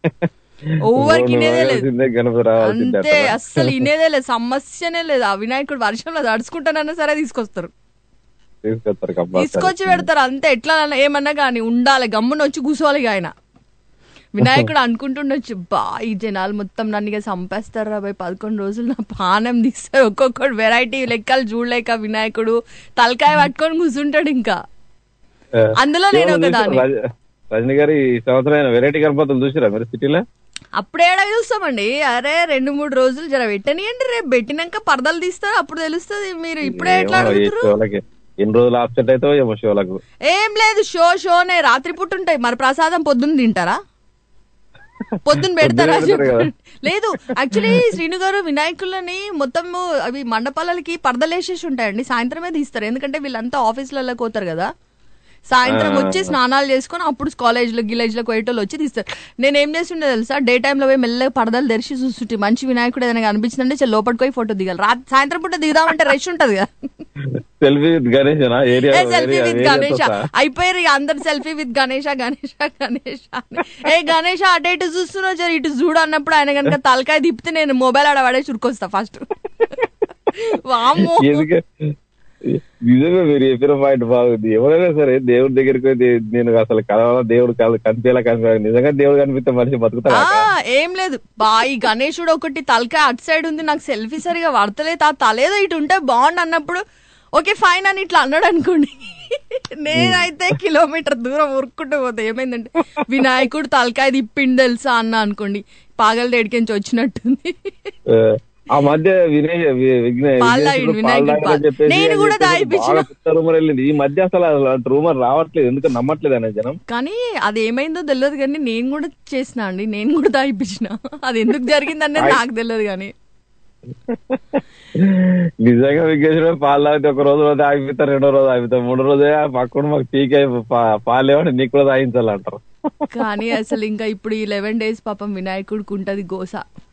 ఎవరికి ఇనేదే లేదు రావాల్సిందే, గణపతి రావాల్సిందే అంతే అంటారా? అస్సలు ఇనేదే లేదు సమస్యనే లేదు ఆ వినాయకుడు వర్షంలో తడుచుకుంటానన్నా సరే తీసుకొస్తారు తీసుకొస్తారు కంపల్సరీ. తీసుకొచ్చి పెడతారు అంతే ఎట్లా అన్నా ఏమన్నా కానీ ఉండాలి గమ్మున వచ్చి కూర్చోవాలి ఇక ఆయన వినాయకుడు అనుకుంటుండొచ్చు బా ఈ జనాలు మొత్తం నన్ను ఇక చంపేస్తారు రాబాయ్ పదకొండు రోజులు నా పానం తీస్తారు ఒక్కొక్కటి వెరైటీ లెక్కలు చూడలేక వినాయకుడు తలకాయ పట్టుకొని కూర్చుంటాడు ఇంకా ఆ. అందులో నేను ఏమన్నా ఒకదాన్ని. చూసారా? రజ- రజనీ గారి ఈ సంవత్సరం వెరైటీ గణపతులు చూసిరా మీరు సిటీలో అప్పుడేడా చూస్తామండి అరే రెండు మూడు రోజులు జర పెట్టనియండి రేపు పెట్టినాక పరదలు తీస్తారు అప్పుడు తెలుస్తుంది మీరు ఇప్పుడే ఎట్లా ఏమో, ఈ అడుగుతారు షోలకి ఎన్ని రోజులు ఆబ్సెంట్ అయితే ఏమో షోలకు ఏం లేదు షో షోనే రాత్రి పుట్టు ఉంటాయి మరి ప్రసాదం పొద్దున్న తింటారా పొద్దున్న పెడతారా పొద్దున్న పెడతారు కదా. చెప్పండి. లేదు యాక్చువల్లీ శ్రీను గారు వినాయకులని మొత్తము అవి మండపాలకి పరదలేసేసి ఉంటాయండి సాయంత్రమే తీస్తారు ఎందుకంటే వీళ్ళంతా ఆఫీసులలో పోతారు కదా సాయంత్రం వచ్చి స్నానాలు చేసుకొని అప్పుడు కాలేజ్లో గిలేజ్లో పోయేటోళ్ళు వచ్చి తీస్తారు నేను ఏం చేస్తుండే తెలుసా డే టైంలో పోయి మెల్లగా పరదలు తెరిచి చూస్తుంటే మంచి వినాయకుడు ఏదైనా కనిపించిందంటే చాలా లోపలికి పోయి ఫోటో దిగాలి రాత్రి సాయంత్రం పూట దిగుదామంటే రష్ ఉంటుంది కదా selfie with Ganesh area selfie area with area Ganesha తోసా? అయిపోయారు ఇక అందరు సెల్ఫీ విత్ గణేష గణేష గణేష అని. ఏ గణేష అటు ఇటు చూస్తున్నావు జర ఇటు చూడు అన్నప్పుడు ఆయన కనుక తలకాయ తిప్పితే నేను మొబైల్ ఆడ పడే చురుకొస్తా ఫస్ట్ వామ్మో ఎందుకే నిజమే మీరు చెప్పిన పాయింట్ బాగుంది ఎవరైనా సరే దేవుడి దగ్గరికి పోయి దే- నేను అసలు కలవాలా దేవుడు కల- కనిపించేలా కనిపించాలి నిజంగా దేవుడు కనిపిస్తే మనిషి బతుకుతాడా ఆ ఏం లేదు బా ఈ గణేశుడు ఒకటి తలకాయ అటు సైడ్ ఉంది నాకు సెల్ఫీ సరిగా పడతలేదు ఆ తలేదో ఇటు ఉంటే బాగుండు అన్నప్పుడు ఓకే ఫైన్ అని ఇట్లా అన్నాడు అనుకోండి నేనైతే కిలోమీటర్ దూరం ఉరుక్కుంటూ పోతే ఏమైందంటే వినాయకుడు తలకాయ తిప్పిండు తెలుసా అన్న అనుకోండి పాగల దేడికించి వచ్చినట్టుంది ఆ, ఆ మధ్య వినయ్ వి- విఘ్నే- పాలు విఘ్నేశ్వరుడు తాగిండు, పాలు వినాయకుడు తాగాడని పాలు. చెప్పేసి నేను అని కూడా చెప్పేసి తాగిపించిన. బాగా పెద్ద రూమర్ వెళ్ళింది ఈ మధ్య అసలు అలాంటి రూమర్ రావట్లేదు ఎందుకు నమ్మట్లేదు అనే జనం కానీ అది ఏమైందో తెలియదు కానీ నేను కూడా చేసిన అండి నేను కూడా తాగిపించిన అది ఎందుకు జరిగింది అనేది నాకు తెలియదు కానీ నిజంగా విఘ్నేశ్వరుడు పాలు తాగితే ఒక రోజు రోజు ఆగిపోతారు రెండో రోజు ఆగిపోతారు మూడో రోజే పక్కన మాకు పీకే పాలేమని నీకు కూడా తాగించాలంటారు కానీ అసలు ఇంకా ఇప్పుడు ఈ లెవెన్ డేస్ పాపం వినాయకుడికి ఉంటది గోస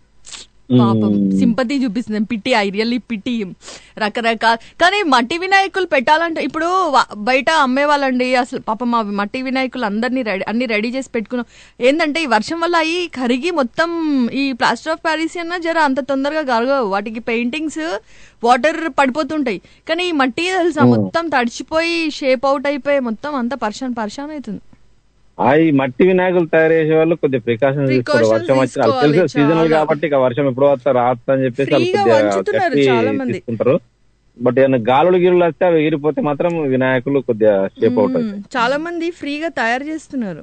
పాపం సింపతి చూపిస్తుంది పిట్టి ఐ రియల్లీ పిట్టి రకరకాల కానీ మట్టి వినాయకులు పెట్టాలంటే ఇప్పుడు వ- బయట అమ్మే వాళ్ళండి అసలు పాపం మా మట్టి వినాయకులు అందరినీ రెడీ అన్ని రెడీ చేసి పెట్టుకున్నాం ఏంటంటే ఈ వర్షం వల్ల అవి కరిగి మొత్తం ఈ ప్లాస్టర్ ఆఫ్ ప్యారిస్ అన్న జర అంత తొందరగా కరగవు వాటికి పెయింటింగ్స్ వాటర్ పడిపోతుంటాయి కానీ ఈ మట్టి తెలుసా మొత్తం తడిచిపోయి షేప్ అవుట్ అయిపోయి మొత్తం అంతా పర్షాన్ పర్షాన్ అవుతుంది ఆ ఈ మట్టి వినాయకులు తయారు చేసే వాళ్ళు కొద్దిగా ప్రికాషన్స్ తీసుకోరు Precautions వర్షం వచ్చి అది తీసుకోవాలి తెలుసు సీజనల్ చాలా. కాబట్టి ఇక వర్షం ఎప్పుడు వస్తా రాస్తా అని చెప్పేసి వాళ్ళు Free గా కొద్దిగా వంచుతున్నారు గట్టి చాలా మంది. తీసుకుంటారు బట్ ఏమైనా గాలులు గిరులు వస్తే అవి ఎగిరిపోతే మాత్రం వినాయకులు కొద్దిగా షేప్ అవుట్ అవుతాయి మ్మ్. చాలా మంది ఫ్రీగా తయారు చేస్తున్నారు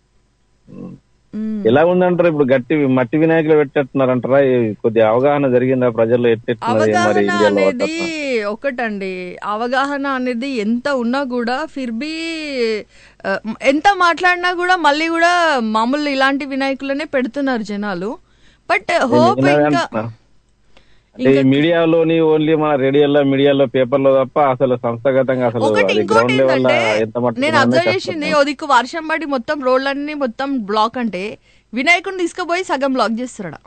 మ్మ్. ఎలా ఉందంటారు ఇప్పుడు గట్టి మట్టి వినాయకులు పెట్టేస్తున్నారంటారా ఈ కొద్దిగా అవగాహన జరిగిందా ప్రజల్లో ఎట్టెట్టున్నది మరి అవగాహన ఇండియాలో అనేది ఒకటండి అవగాహన అనేది ఎంత ఉన్నా కూడా ఫిర్బీ ఆ, ఎంత మాట్లాడినా కూడా మళ్ళీ కూడా మామూలు ఇలాంటి వినాయకులనే పెడుతున్నారు జనాలు బట్ హోప్ నేను ఇంకా అంటున్నా. అంటే ఈ మీడియాలోని ఓన్లీ మన రేడియోలో మీడియాలో పేపర్లో తప్ప అసలు సంస్థాగతంగా అసలు ఒకటి అది ఇంకోటి గ్రౌండ్ లెవెల్ ఏంటంటే ఎంత మట్టుకు నేను ఉన్నదో అబ్జర్వ్ కష్టం. చేసింది ఓ దిక్కు వర్షం పడి మొత్తం రోడ్లన్నీ మొత్తం బ్లాక్ అంటే వినాయకుడిని తీసుకుపోయి సగం బ్లాక్ చేస్తాడు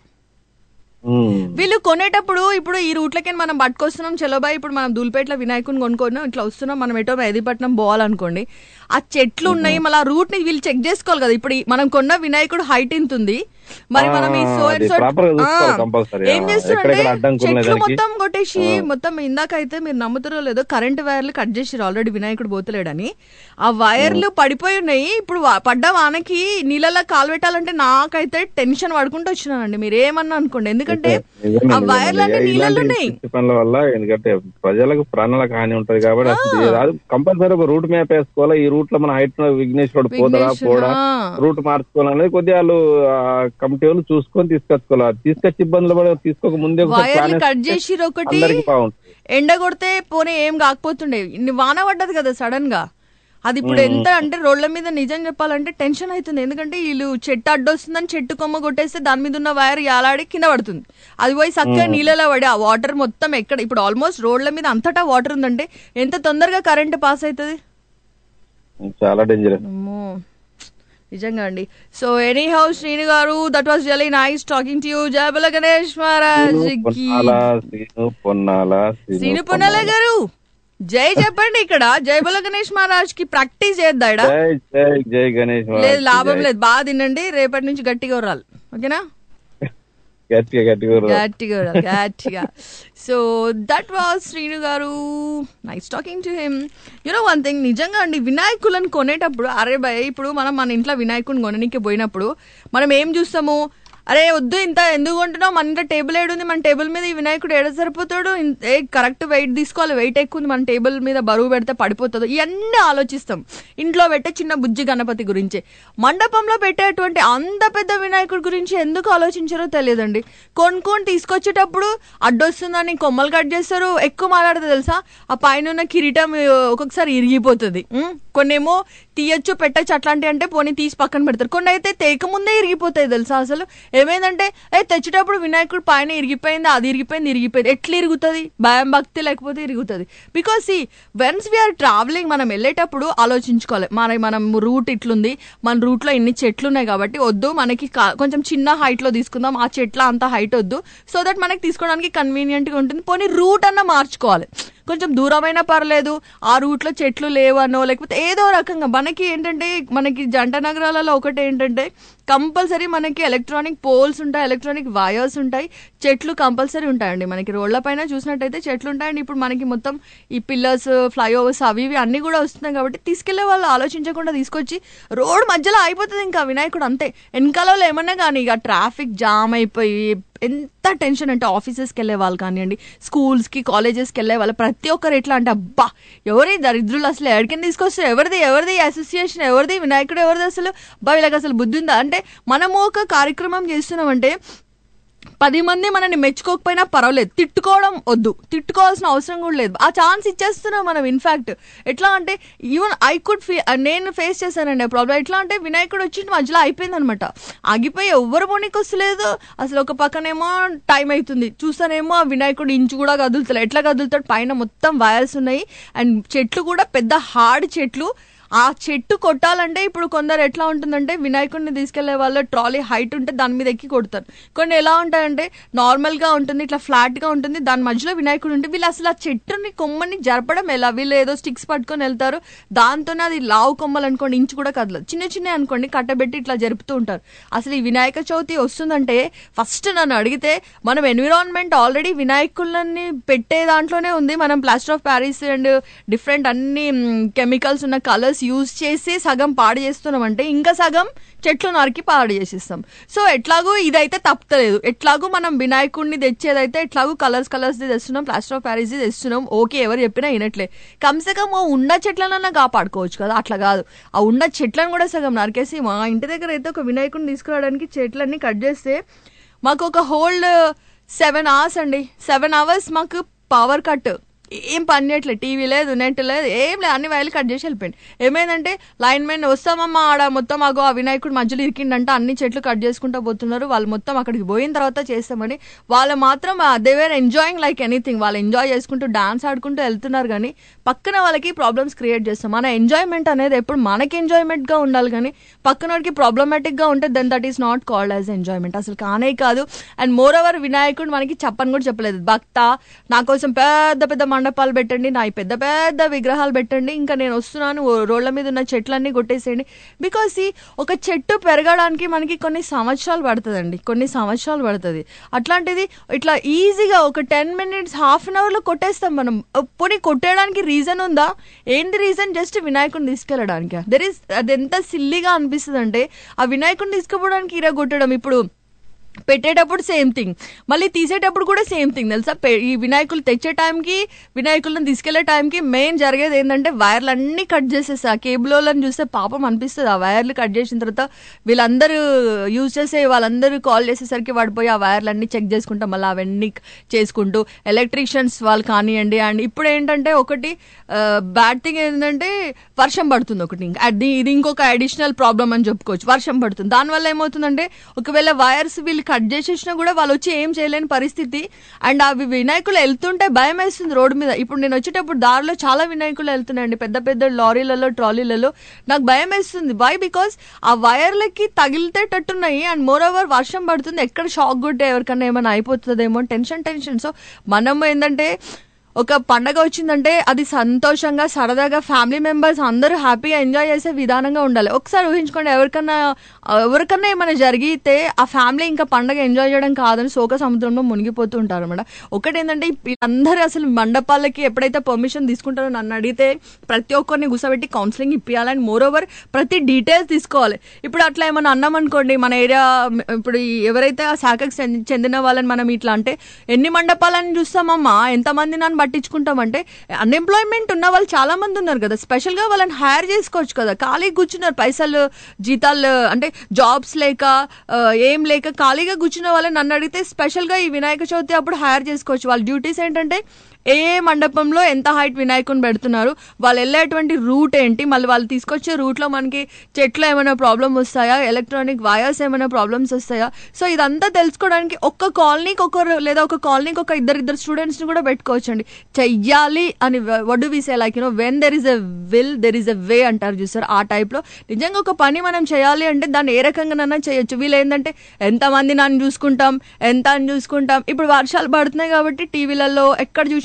ఉమ్. వీళ్ళు కొనేటప్పుడు ఇప్పుడు ఈ రూట్లకి మనం పట్టుకొస్తున్నాం చలోబాయ్ ఇప్పుడు మనం దూల్పేటలో వినాయకుని కొనుక్కున్నాం ఇట్లా వస్తున్నాం మనం ఎటో మెహదీపట్నం పోవాలనుకోండి ఆ చెట్లు ఉన్నాయి మళ్ళీ ఆ రూట్ ని వీళ్ళు చెక్ చేసుకోవాలి కదా ఇప్పుడు ఈ మనం కొన్న వినాయకుడు హైట్ ఇంత ఉంది మరి మనం ఈ ఆ, సో అది proper గా చూసుకోవాలి compulsory. ఏం ఆ, చేస్తున్నారంటే ఎక్కడెక్కడ అడ్డంకులు ఉన్నాయి చెట్లు దానికి? మొత్తం కొట్టేసి మొత్తం ఇందాకైతే మీరు నమ్ముతారో లేదో కరెంట్ వైర్లు కట్ చేసిరు ఆల్రెడీ వినాయకుడు పోతలేడని ఆ వైర్లు పడిపోయి ఉన్నాయి ఇప్పుడు వా- పడ్డ వానకి నీళ్ళలో కాలు పెట్టాలంటే నాకైతే టెన్షన్ పడుకుంటూ వచ్చినానండి మీరు ఏమన్నా అనుకోండి ఎందుకంటే నిజమే, ఆ నిజమే. వైర్లు అన్ని నీళ్ళలో ఇలాంటి ఉన్నాయి పిచ్చి పనుల వల్ల ఎందుకంటే ప్రజలకు ప్రాణాలకు హాని ఉంటది కాబట్టి అసలు ఇది రాదు కంపల్సరీ ఒక రూట్ మ్యాప్ వేసుకోవాలా ఈ రూట్ లో మన హైట్ విఘ్నేశ్వరుడు పోదరా విఘ్నేశ్వరుడు, పోడా ఆ. రూట్ మార్చుకోవాలనేది కొద్దిగా వాళ్ళు కమిటీ వాళ్ళు చూసుకొని తీసుకొచ్చుకోవాలి తీసుకొచ్చి ఇబ్బందులు పడే తీసుకోక ముందే ఒకసారి వైర్లు plan కట్ వేసుకుంటే చేసిరు ఒకటి అందరికీ బాగుంటుంది ఎండ కొడితే పోనీ ఏం కాకపోతుండే ఇన్ని వాన పడ్డది కదా సడన్ గా అది ఇప్పుడు ఎంత అంటే రోడ్ల మీద నిజం చెప్పాలంటే టెన్షన్ అవుతుంది ఎందుకంటే వీళ్ళు చెట్టు అడ్డొస్తుందని చెట్టు కొమ్మ కొట్టేస్తే దాని మీద ఉన్న వైర్ యాలాడి కింద పడుతుంది అది పోయి చక్కగా నీళ్ళలో పడి ఆ వాటర్ మొత్తం ఎక్కడ ఇప్పుడు ఆల్మోస్ట్ రోడ్ల మీద అంతటా వాటర్ ఉందంటే ఎంత తొందరగా కరెంట్ పాస్ అవుతుంది చాలా డేంజరస్ అమ్మో నిజంగా అండి so any anyhow Srinu garu that was really nice talking to you Jayabala Ganesh Maharaj కి పొన్నాల శ్రీను పొన్నాల శ్రీను పొన్నల గారు జై చెప్పండి ఇక్కడ జయబల గణేష్ మహారాజ్ కి ప్రాక్టీస్ చేద్దాడా జై జై జై గణేష్ లేదు మహారాజ్ లాభం జై. లేదు బాగా తినండి రేపటి నుంచి గట్టిగా ఉరాలి ఓకేనా గట్టిగా గట్టిగా ఊరు. గట్టిగా ఉరాలి గట్టిగా so that was Srinu garu nice talking to him you know one thing నిజంగా అండి వినాయకులను కొనేటప్పుడు అరే భయ్ ఇప్పుడు మనం మన ఇంట్లో వినాయకుడిని కొననీకి పోయినప్పుడు మనం ఏం చూస్తాము అరే వద్దు ఇంత ఎందుకు కొంటున్నావు మన ఇంట్లో టేబుల్ ఏడుంది మన టేబుల్ మీద ఈ వినాయకుడు ఏడ సరిపోతాడు ఇన్- ఏ కరెక్ట్ వెయిట్ తీసుకోవాలి వెయిట్ ఎక్కువ ఉంది మన టేబుల్ మీద బరువు పెడితే పడిపోతుంది ఇవన్నీ ఆలోచిస్తాం ఇంట్లో పెట్టే చిన్న బుజ్జి గణపతి గురించి మండపంలో పెట్టేటువంటి అంత పెద్ద వినాయకుడి గురించి ఎందుకు ఆలోచించారో తెలియదండి కొనుక్కొని తీసుకొచ్చేటప్పుడు అడ్డొస్తుందని కొమ్మలు కట్ చేస్తారు ఎక్కువ మాట్లాడుతుంది తెలుసా ఆ పైన ఉన్న కిరీటం ఆ, ఒక్కొక్కసారి ఇరిగిపోతుంది ఉం? కొన్నేమో తీయచ్చు పెట్టచ్చు అట్లాంటి అంటే పోనీ తీసి పక్కన పెడతారు కొన్ని అయితే తేక ముందే ఇరిగిపోతాయి తెలుసా అసలు ఏమైందంటే ఏ తెచ్చేటప్పుడు వినాయకుడు పైన ఇరిగిపోయింది అది ఇరిగిపోయింది ఇరిగిపోయింది ఎట్లా ఇరుగుతుంది భయం భక్తి లేకపోతే ఇరుగుతుంది బికాస్ ఈ వెన్స్ వీఆర్ ట్రావెలింగ్ మనం వెళ్ళేటప్పుడు ఆలోచించుకోవాలి మన మనం రూట్ ఇట్లుంది మన రూట్ లో ఇన్ని చెట్లు ఉన్నాయి కాబట్టి వద్దు మనకి కా- కొంచెం చిన్న హైట్ లో తీసుకుందాం ఆ చెట్ల అంత హైట్ వద్దు సో దట్ మనకి తీసుకోవడానికి కన్వీనియంట్ గా ఉంటుంది పోనీ రూట్ అన్న మార్చుకోవాలి కొంచెం దూరమైనా పర్లేదు ఆ రూట్ లో చెట్లు లేవనో లేకపోతే ఏదో రకంగా మనకి ఏంటంటే మనకి జంట నగరాలలో ఒకటి ఏంటంటే కంపల్సరీ మనకి ఎలక్ట్రానిక్ పోల్స్ ఉంటాయి ఎలక్ట్రానిక్ వైర్స్ ఉంటాయి చెట్లు కంపల్సరీ ఉంటాయండి మనకి రోడ్ల పైన చూసినట్టయితే చెట్లు ఉంటాయండి ఇప్పుడు మనకి మొత్తం ఈ పిల్లర్స్ ఫ్లైఓవర్స్ అవి ఇవి అన్ని కూడా వస్తున్నాయి కాబట్టి తీసుకెళ్లే వాళ్ళు ఆలోచించకుండా తీసుకొచ్చి రోడ్ మధ్యలో అయిపోతుంది ఇంకా వినాయకుడు అంతే వెనకాలలో ఏమన్నా కానీ ఇక ట్రాఫిక్ జామ్ అయిపోయి ఎంత టెన్షన్ అంటే ఆఫీసెస్కి వెళ్ళే వాళ్ళు కానివ్వండి స్కూల్స్కి కాలేజెస్కి వెళ్ళే వాళ్ళు ప్రతి ఒక్కరు ఎట్లా అంటే అబ్బా ఎవరి దరిద్రులు అసలు ఎక్కడికి తీసుకొస్తారు ఎవరిది ఎవరిది అసోసియేషన్ ఎవరిది వినాయకుడు ఎవరిది అసలు అబ్బా వీళ్ళకి అసలు బుద్ధి ఉందా అంటే మనము ఒక కార్యక్రమం చేస్తున్నామంటే పది మంది మనల్ని మెచ్చుకోకపోయినా పర్వాలేదు తిట్టుకోవడం వద్దు తిట్టుకోవాల్సిన అవసరం కూడా లేదు ఆ ఛాన్స్ ఇచ్చేస్తున్నాం మనం ఇన్ఫాక్ట్ ఎట్లా అంటే ఈవెన్ ఐ కుడ్ ఫీ నేను ఫేస్ చేశానండి ప్రాబ్లం ఎట్లా అంటే వినాయకుడు వచ్చి మధ్యలో అయిపోయింది అనమాట ఆగిపోయి ఎవ్వరు పోనీకి వస్తలేదు అసలు ఒక పక్కనేమో టైం అవుతుంది చూస్తానేమో ఆ వినాయకుడు ఇంచు కూడా కదులుతలేదు ఎట్లా కదులుతాడు పైన మొత్తం వైర్స్ ఉన్నాయి అండ్ చెట్లు కూడా పెద్ద హార్డ్ చెట్లు ఆ చెట్టు కొట్టాలంటే ఇప్పుడు కొందరు ఎట్లా ఉంటుందంటే వినాయకుడిని తీసుకెళ్లే వాళ్ళు ట్రాలీ హైట్ ఉంటే దాని మీద ఎక్కి కొడతారు కొన్ని ఎలా ఉంటాయంటే నార్మల్ గా ఉంటుంది ఇట్లా ఫ్లాట్ గా ఉంటుంది దాని మధ్యలో వినాయకుడు ఉంటుంది వీళ్ళు అసలు ఆ చెట్టుని కొమ్మని జరపడం ఎలా వీళ్ళు ఏదో స్టిక్స్ పట్టుకొని వెళ్తారు దాంతోనే అది లావు కొమ్మలు అనుకోండి ఇంచు కూడా కదలదు చిన్న చిన్న అనుకోండి కట్టబెట్టి ఇట్లా జరుపుతూ ఉంటారు అసలు ఈ వినాయక చవితి వస్తుందంటే ఫస్ట్ నన్ను అడిగితే మనం ఎన్విరాన్మెంట్ ఆల్రెడీ వినాయకులని పెట్టే దాంట్లోనే ఉంది మనం plaster of Paris and different అన్ని కెమికల్స్ ఉన్న కలర్స్ యూజ్ చేసి సగం పాడు చేస్తున్నాం అంటే ఇంకా సగం చెట్లు నరికి పాడు చేసేస్తాం సో ఎట్లాగో ఇదైతే తప్పలేదు ఎట్లాగో మనం వినాయకుడిని తెచ్చేదైతే ఎట్లాగో కలర్స్ కలర్స్ తెస్తున్నాం ప్లాస్టర్ ఆఫ్ ప్యారిస్ తెస్తున్నాం ఓకే ఎవరు చెప్పినా వినట్లే కమ్సే కమ్ ఓ ఉన్న చెట్లనన్నా కాపాడుకోవచ్చు కదా అట్లా కాదు ఆ ఉన్న చెట్లను కూడా సగం నరికేసి మా ఇంటి దగ్గర అయితే ఒక వినాయకుడిని తీసుకురావడానికి చెట్లన్నీ కట్ చేస్తే మాకు ఒక హోల్డ్ సెవెన్ అవర్స్ అండి సెవెన్ అవర్స్ మాకు పవర్ కట్ ఏం పని చేయట్లేదు టీవీ లేదు నెట్ లేదు ఏం లేదు అన్ని వైర్లు కట్ చేసి వెళ్ళిపోయింది ఏమైందంటే లైన్ మెన్ వస్తామమ్మా ఆడ మొత్తం ఆగో ఆ వినాయకుడు మధ్యలో ఇరికిండంటే అన్ని చెట్లు కట్ చేసుకుంటూ పోతున్నారు వాళ్ళు మొత్తం అక్కడికి పోయిన తర్వాత చేస్తామని వాళ్ళు మాత్రం they were enjoying like anything వాళ్ళు ఎంజాయ్ చేసుకుంటూ డాన్స్ ఆడుకుంటూ వెళ్తున్నారు కానీ పక్కన వాళ్ళకి ప్రాబ్లమ్స్ క్రియేట్ చేస్తాం మన ఎంజాయ్మెంట్ అనేది ఎప్పుడు మనకి ఎంజాయ్మెంట్ గా ఉండాలి కానీ పక్కన వాడికి ప్రాబ్లమాటిక్ గా ఉంటే then that is not called as enjoyment అసలు కానే కాదు అండ్ మోర్ ఓవర్ వినాయకుడు మనకి చెప్పని కూడా చెప్పలేదు భక్త నా కోసం పెద్ద పెద్ద మండపాలు పెట్టండి నా ఈ పెద్ద పెద్ద విగ్రహాలు పెట్టండి ఇంకా నేను వస్తున్నాను ఓ రోడ్ల మీద ఉన్న చెట్లన్నీ కొట్టేసేయండి బికాస్ ఈ ఒక చెట్టు పెరగడానికి మనకి కొన్ని సంవత్సరాలు పడుతుందండి కొన్ని సంవత్సరాలు పడుతుంది అట్లాంటిది ఇట్లా ఈజీగా ఒక టెన్ మినిట్స్ హాఫ్ అన్ అవర్లో కొట్టేస్తాం మనం పోనీ కొట్టేయడానికి రీజన్ ఉందా ఏంటి రీజన్ జస్ట్ వినాయకుడిని తీసుకెళ్ళడానికి దెర్ ఇస్ అది ఎంత సిల్లీగా అనిపిస్తుంది అంటే ఆ వినాయకుడిని తీసుకుపోవడానికి ఇరా కొట్టడం ఇప్పుడు పెట్టేటప్పుడు సేమ్ థింగ్ మళ్ళీ తీసేటప్పుడు కూడా సేమ్ థింగ్ తెలుసా పె- ఈ వినాయకులు తెచ్చే టైంకి వినాయకులను తీసుకెళ్లే టైంకి మెయిన్ జరిగేది ఏంటంటే వైర్లు అన్ని కట్ చేసేసి ఆ కేబుల్ వాళ్ళని చూస్తే పాపం అనిపిస్తుంది ఆ వైర్లు కట్ చేసిన తర్వాత వీళ్ళందరూ యూజ్ చేసే వాళ్ళందరూ కాల్ చేసేసరికి వాడిపోయి ఆ వైర్లు అన్ని చెక్ చేసుకుంటా మళ్ళీ అవన్నీ చేసుకుంటూ ఎలక్ట్రీషియన్స్ వాళ్ళు కానివ్వండి అండ్ ఇప్పుడు ఏంటంటే ఒకటి బ్యాడ్ థింగ్ ఏంటంటే వర్షం పడుతుంది ఒకటి ఇంకా అది ఇది ఇంకొక అడిషనల్ ప్రాబ్లం అని చెప్పుకోవచ్చు వర్షం పడుతుంది దానివల్ల ఏమవుతుందంటే ఒకవేళ వైర్స్ వీళ్ళు కట్ చేసేసినా కూడా వాళ్ళు వచ్చి ఏం చేయలేని పరిస్థితి అండ్ అవి వినాయకులు వెళ్తుంటే భయం వేస్తుంది రోడ్డు మీద ఇప్పుడు నేను వచ్చేటప్పుడు దారిలో చాలా వినాయకులు వెళ్తున్నాయండి పెద్ద పెద్ద లారీలలో ట్రాలీలలో నాకు భయం వేస్తుంది వై బికాస్ ఆ వైర్లకి తగిలితేటట్టున్నాయి అండ్ మోర్ ఓవర్ వర్షం పడుతుంది ఎక్కడ షాక్ కొట్టే ఎవరికన్నా ఏమైనా అయిపోతుందేమో టెన్షన్ టెన్షన్ సో మనం ఏంటంటే ఒక పండగ వచ్చిందంటే అది సంతోషంగా సరదాగా ఫ్యామిలీ మెంబర్స్ అందరూ హ్యాపీగా ఎంజాయ్ చేసే విధానంగా ఉండాలి ఒకసారి ఊహించుకోండి ఎవరికన్నా ఎవరికన్నా ఏమైనా జరిగితే ఆ ఫ్యామిలీ ఇంకా పండగ ఎంజాయ్ చేయడం కాదని శోక సముద్రంలో మునిగిపోతూ ఉంటారు అనమాట ఒకటి ఏంటంటే అందరూ అసలు మండపాలకి ఎప్పుడైతే పర్మిషన్ తీసుకుంటారో నన్ను అడిగితే ప్రతి ఒక్కరిని కూర్చోబెట్టి కౌన్సిలింగ్ ఇప్పించాలని మోర్ ఓవర్ ప్రతి డీటెయిల్స్ తీసుకోవాలి ఇప్పుడు అట్లా ఏమైనా అన్నాం అనుకోండి మన ఏరియా ఇప్పుడు ఈ ఎవరైతే ఆ శాఖకు చెంది- చెందిన వాళ్ళని మనం ఇట్లా అంటే ఎన్ని మండపాలని చూస్తామమ్మా ఎంతమంది నన్ను పట్టించుకుంటామంటే అన్ఎంప్లాయ్మెంట్ ఉన్న వాళ్ళు చాలా మంది ఉన్నారు కదా స్పెషల్ గా వాళ్ళని హైర్ చేసుకోవచ్చు కదా ఖాళీగా కూర్చున్నారు పైసలు జీతాలు అంటే జాబ్స్ లేక ఆ, ఏం లేక ఖాళీగా కూర్చున్న వాళ్ళని నన్ను అడిగితే స్పెషల్ గా ఈ వినాయక చవితి అప్పుడు హైర్ చేసుకోవచ్చు వాళ్ళ డ్యూటీస్ ఏంటంటే ఏ ఏ మండపంలో ఎంత హైట్ వినాయకుని పెడుతున్నారు వాళ్ళు వెళ్ళేటువంటి రూట్ ఏంటి మళ్ళీ వాళ్ళు తీసుకొచ్చే రూట్లో మనకి చెట్లు ఏమైనా ప్రాబ్లమ్ వస్తాయా ఎలక్ట్రానిక్ వైర్స్ ఏమైనా ప్రాబ్లమ్స్ వస్తాయా సో ఇదంతా తెలుసుకోవడానికి ఒక్క కాలనీకి ఒకరు లేదా ఒక కాలనీకి ఒక ఇద్దరు ఇద్దరు స్టూడెంట్స్ని కూడా పెట్టుకోవచ్చండి చెయ్యాలి అని what we say like you know when there is a will there is a way అంటారు చూసారు ఆ టైప్లో నిజంగా ఒక పని మనం చేయాలి అంటే దాన్ని ఏ రకంగానైనా చేయొచ్చు వీళ్ళు ఏంటంటే ఎంతమంది నన్ను చూసుకుంటాం ఎంత అని చూసుకుంటాం ఇప్పుడు వర్షాలు పడుతున్నాయి కాబట్టి టీవీలలో ఎక్కడ చూసినా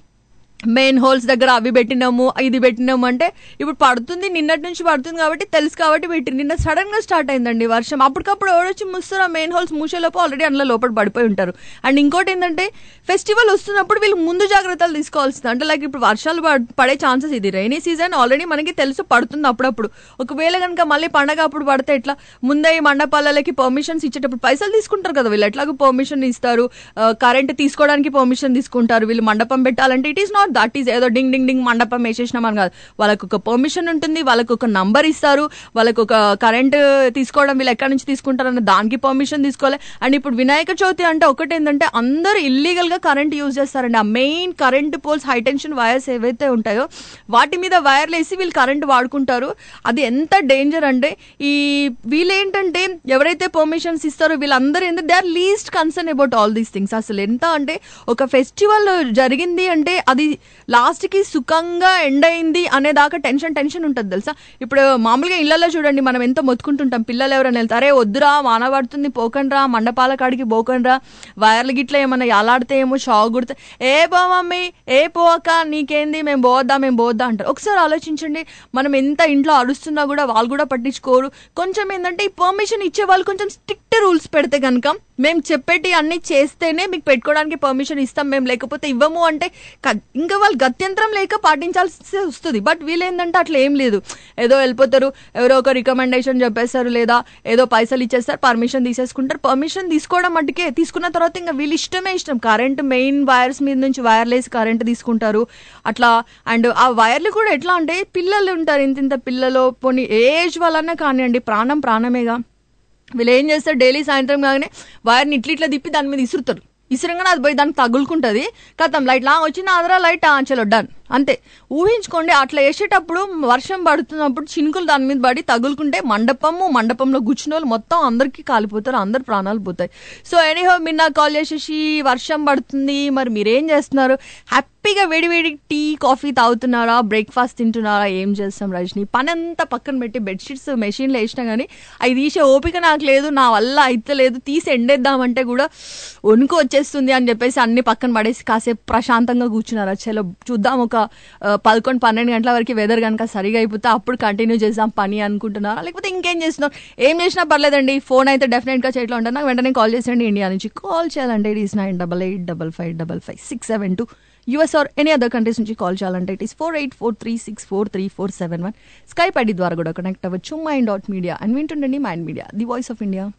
మెయిన్ హోల్స్ దగ్గర అవి పెట్టినాము ఇది పెట్టినాము అంటే ఇప్పుడు పడుతుంది నిన్నటి నుంచి పడుతుంది కాబట్టి తెలుసు కాబట్టి పెట్టి నిన్న సడన్ గా స్టార్ట్ అయిందండి వర్షం అప్పటికప్పుడు ఎవరొచ్చి ముస్తారు ఆ మెయిన్ హోల్స్ మూసేలోపు ఆల్రెడీ అందులో లోపల పడిపోయి ఉంటారు అండ్ ఇంకోటి ఏంటంటే ఫెస్టివల్ వస్తున్నప్పుడు వీళ్ళు ముందు జాగ్రత్తలు తీసుకోవాల్సింది అంటే లైక్ ఇప్పుడు వర్షాలు పడ్- పడే ఛాన్సెస్ ఇది రైనీ సీజన్ ఆల్రెడీ మనకి తెలుసు పడుతుంది అప్పుడప్పుడు ఒకవేళ కనుక మళ్ళీ పండగ అప్పుడు పడితే ఎట్లా ముందే ఈ మండపాలకి పర్మిషన్స్ ఇచ్చేటప్పుడు పైసలు తీసుకుంటారు కదా వీళ్ళు ఎట్లాగో పర్మిషన్ ఇస్తారు కరెంట్ తీసుకోవడానికి పర్మిషన్ తీసుకుంటారు వీళ్ళు మండపం పెట్టాలంటే it is not that is ఏదో డింగ్ డింగ్ డింగ్ మండపం వేసేసినామని కాదు వాళ్ళకు ఒక పర్మిషన్ ఉంటుంది వాళ్ళకు ఒక నంబర్ ఇస్తారు వాళ్ళకు ఒక కరెంట్ తీసుకోవడం వీళ్ళు ఎక్కడి నుంచి తీసుకుంటారన్న దానికి పర్మిషన్ తీసుకోవాలి అండ్ ఇప్పుడు వినాయక చవితి అంటే ఒకటి ఏంటంటే అందరూ ఇల్లీగల్ గా కరెంట్ యూజ్ చేస్తారండి ఆ main current poles high tension wires ఏవైతే ఉంటాయో వాటి మీద వైర్లు వేసి వీళ్ళు కరెంట్ వాడుకుంటారు అది ఎంత డేంజర్ అంటే ఈ వీళ్ళేంటంటే ఎవరైతే పర్మిషన్స్ ఇస్తారో వీళ్ళందరూ ఏంటంటే they are least concern about all these things అసలు ఎంత అంటే ఒక ఫెస్టివల్ జరిగింది అంటే అది లాస్ట్ కి సుఖంగా ఎండ్ అయింది అనే దాకా టెన్షన్ టెన్షన్ ఉంటుంది తెలుసా ఇప్పుడు మామూలుగా ఇళ్లలో చూడండి మనం ఎంత మొత్తుకుంటుంటాం పిల్లలు ఎవరైనా వెళ్తారు అరే వద్దురా వాన పడుతుంది పోకండ్రా మండపాల కాడికి పోకండ్రా వైర్లు గిట్ల ఏమన్నా ఎలాడితే ఏమో షాక్ కొడితే ఏ పో మమ్మీ ఏ పోక నీకేంది మేము పోవద్దా మేము పోవద్దా అంటారు ఒకసారి ఆలోచించండి మనం ఎంత ఇంట్లో అరుస్తున్నా కూడా వాళ్ళు కూడా పట్టించుకోరు కొంచెం ఏంటంటే ఈ పర్మిషన్ ఇచ్చే వాళ్ళు కొంచెం స్ట్రిక్ట్ రూల్స్ పెడితే కనుక మేము చెప్పేటి అన్ని చేస్తేనే మీకు పెట్టుకోవడానికి పర్మిషన్ ఇస్తాం మేము లేకపోతే ఇవ్వము అంటే క- ఇంకా వాళ్ళు గత్యంతరం లేక పాటించాల్సి వస్తుంది బట్ వీళ్ళు ఏంటంటే అట్లా ఏం లేదు ఏదో వెళ్ళిపోతారు ఎవరో ఒక రికమెండేషన్ చెప్పేస్తారు లేదా ఏదో పైసలు ఇచ్చేస్తారు పర్మిషన్ తీసేసుకుంటారు పర్మిషన్ తీసుకోవడం మట్టుకే తీసుకున్న తర్వాత ఇంకా వీళ్ళు ఇష్టమే ఇష్టం కరెంట్ మెయిన్ వైర్స్ మీద నుంచి వైర్లెస్ కరెంట్ తీసుకుంటారు అట్లా అండ్ ఆ వైర్లు కూడా ఎట్లా అంటే పిల్లలు ఉంటారు ఇంత ఇంత పిల్లలు పోనీ ఏ ఏజ్ వాళ్ళన్నా కానివ్వండి ప్రాణం ప్రాణమేగా వీళ్ళు ఏం చేస్తారు డైలీ సాయంత్రం కాగానే వైర్ని ఇట్లా ఇట్లా తిప్పి దాని మీద ఇసురుతారు ఇసురంగానే అది పోయి దానికి తగులుకుంటుంది కథం లైట్ లాంగ్ వచ్చిన ఆదరా లైట్ ఆంచలో డన్ అంతే ఊహించుకోండి అట్లా వేసేటప్పుడు వర్షం పడుతున్నప్పుడు చినుకులు దాని మీద పడి తగులుకుంటే మండపము మండపంలో కూర్చున్న వాళ్ళు మొత్తం అందరికీ కాలిపోతారు అందరు ప్రాణాలు పోతాయి సో ఎనీహో మీరు నాకు కాల్ చేసేసి వర్షం పడుతుంది మరి మీరేం చేస్తున్నారు హ్యాపీగా వేడి వేడి టీ కాఫీ తాగుతున్నారా బ్రేక్ఫాస్ట్ తింటున్నారా ఏం చేస్తాం రజని పని అంతా పక్కన పెట్టి బెడ్షీట్స్ మెషిన్లో వేసినా కానీ అవి తీసే ఓపిక నాకు లేదు నా వల్ల అయితే లేదు తీసి ఎండేద్దామంటే కూడా వణుకు వచ్చేస్తుంది అని చెప్పేసి అన్ని పక్కన పడేసి కాసేపు ప్రశాంతంగా కూర్చున్నారు చలో చూద్దాం ఒక ఆ, పదకొండు పన్నెండు గంటల వరకు వెదర్ కనుక సరిగా అయిపోతే అప్పుడు కంటిన్యూ చేద్దాం పని అనుకుంటున్నారా లేకపోతే ఇంకేం చేస్తున్నారు ఏం చేసినా పర్లేదండి ఫోన్ అయితే డెఫినెట్గా చేయట్లో ఉంటాను నాకు వెంటనే కాల్ చేసేయండి ఇండియా నుంచి కాల్ చేయాలంటే it is nine double eight double five double five six seven two US or any other countries నుంచి కాల్ చేయాలంటే it is four eight four three six four three four seven one Skype ID ద్వారా కూడా connect అవ్వచ్చు mind dot media and వింటుండండి mind media the voice of India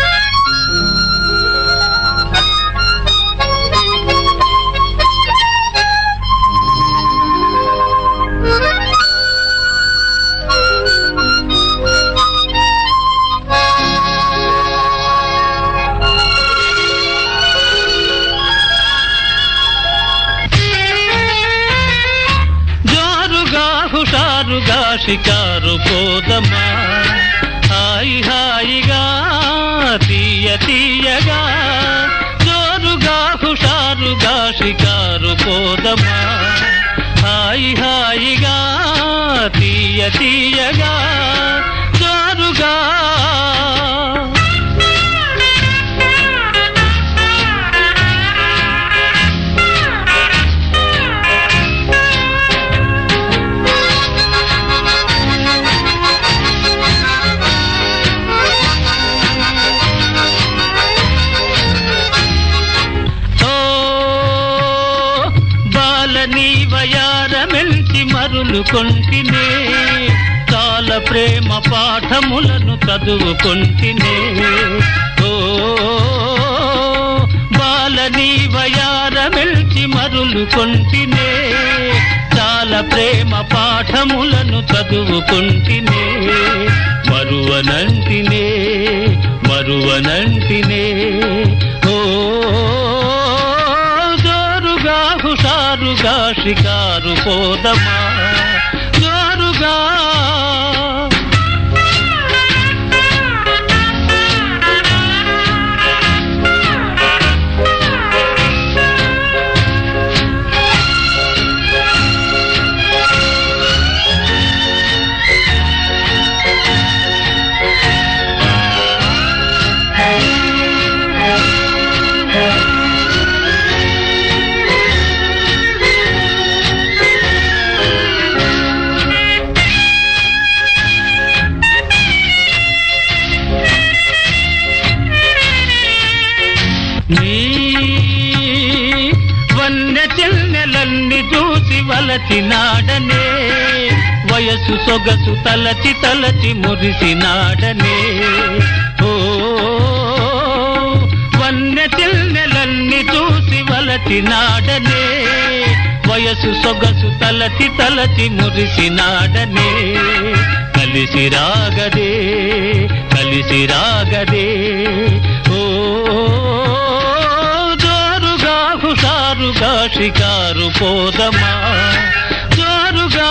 జోరుగా హుషారుగా షికారు పోదమా హాయి హాయిగా తీయ తీయగా జోరుగా హుషారుగా షికారు పోదమా హాయి హాయిగా తీయ తీయగా జోరుగా మరులు కొంటినే చాలా ప్రేమ పాఠములను చదువుకొంటినే ఓ బాలని వయారమెల్చి మరులు కొంటినే చాలా ప్రేమ పాఠములను చదువుకుంటినే మరువనంటినే మరువనంటినే ఓ జోరుగా హుషారుగా షికారు పోదమా జోరుగా నీ వన్య చిన్నెలన్ని చూసి వలచినాడనే వయసు సొగసు తలచి తలచి మురిసినాడనే ఓ వన్య చిన్నెలన్ని చూసి వలచినాడనే వయసు సొగసు తలచి తలచి మురిసినాడనే కలిసి రాగదే కలిసి రాగదే ఓ జోరుగా హుషారుగా షికారు పోదమా జోరుగా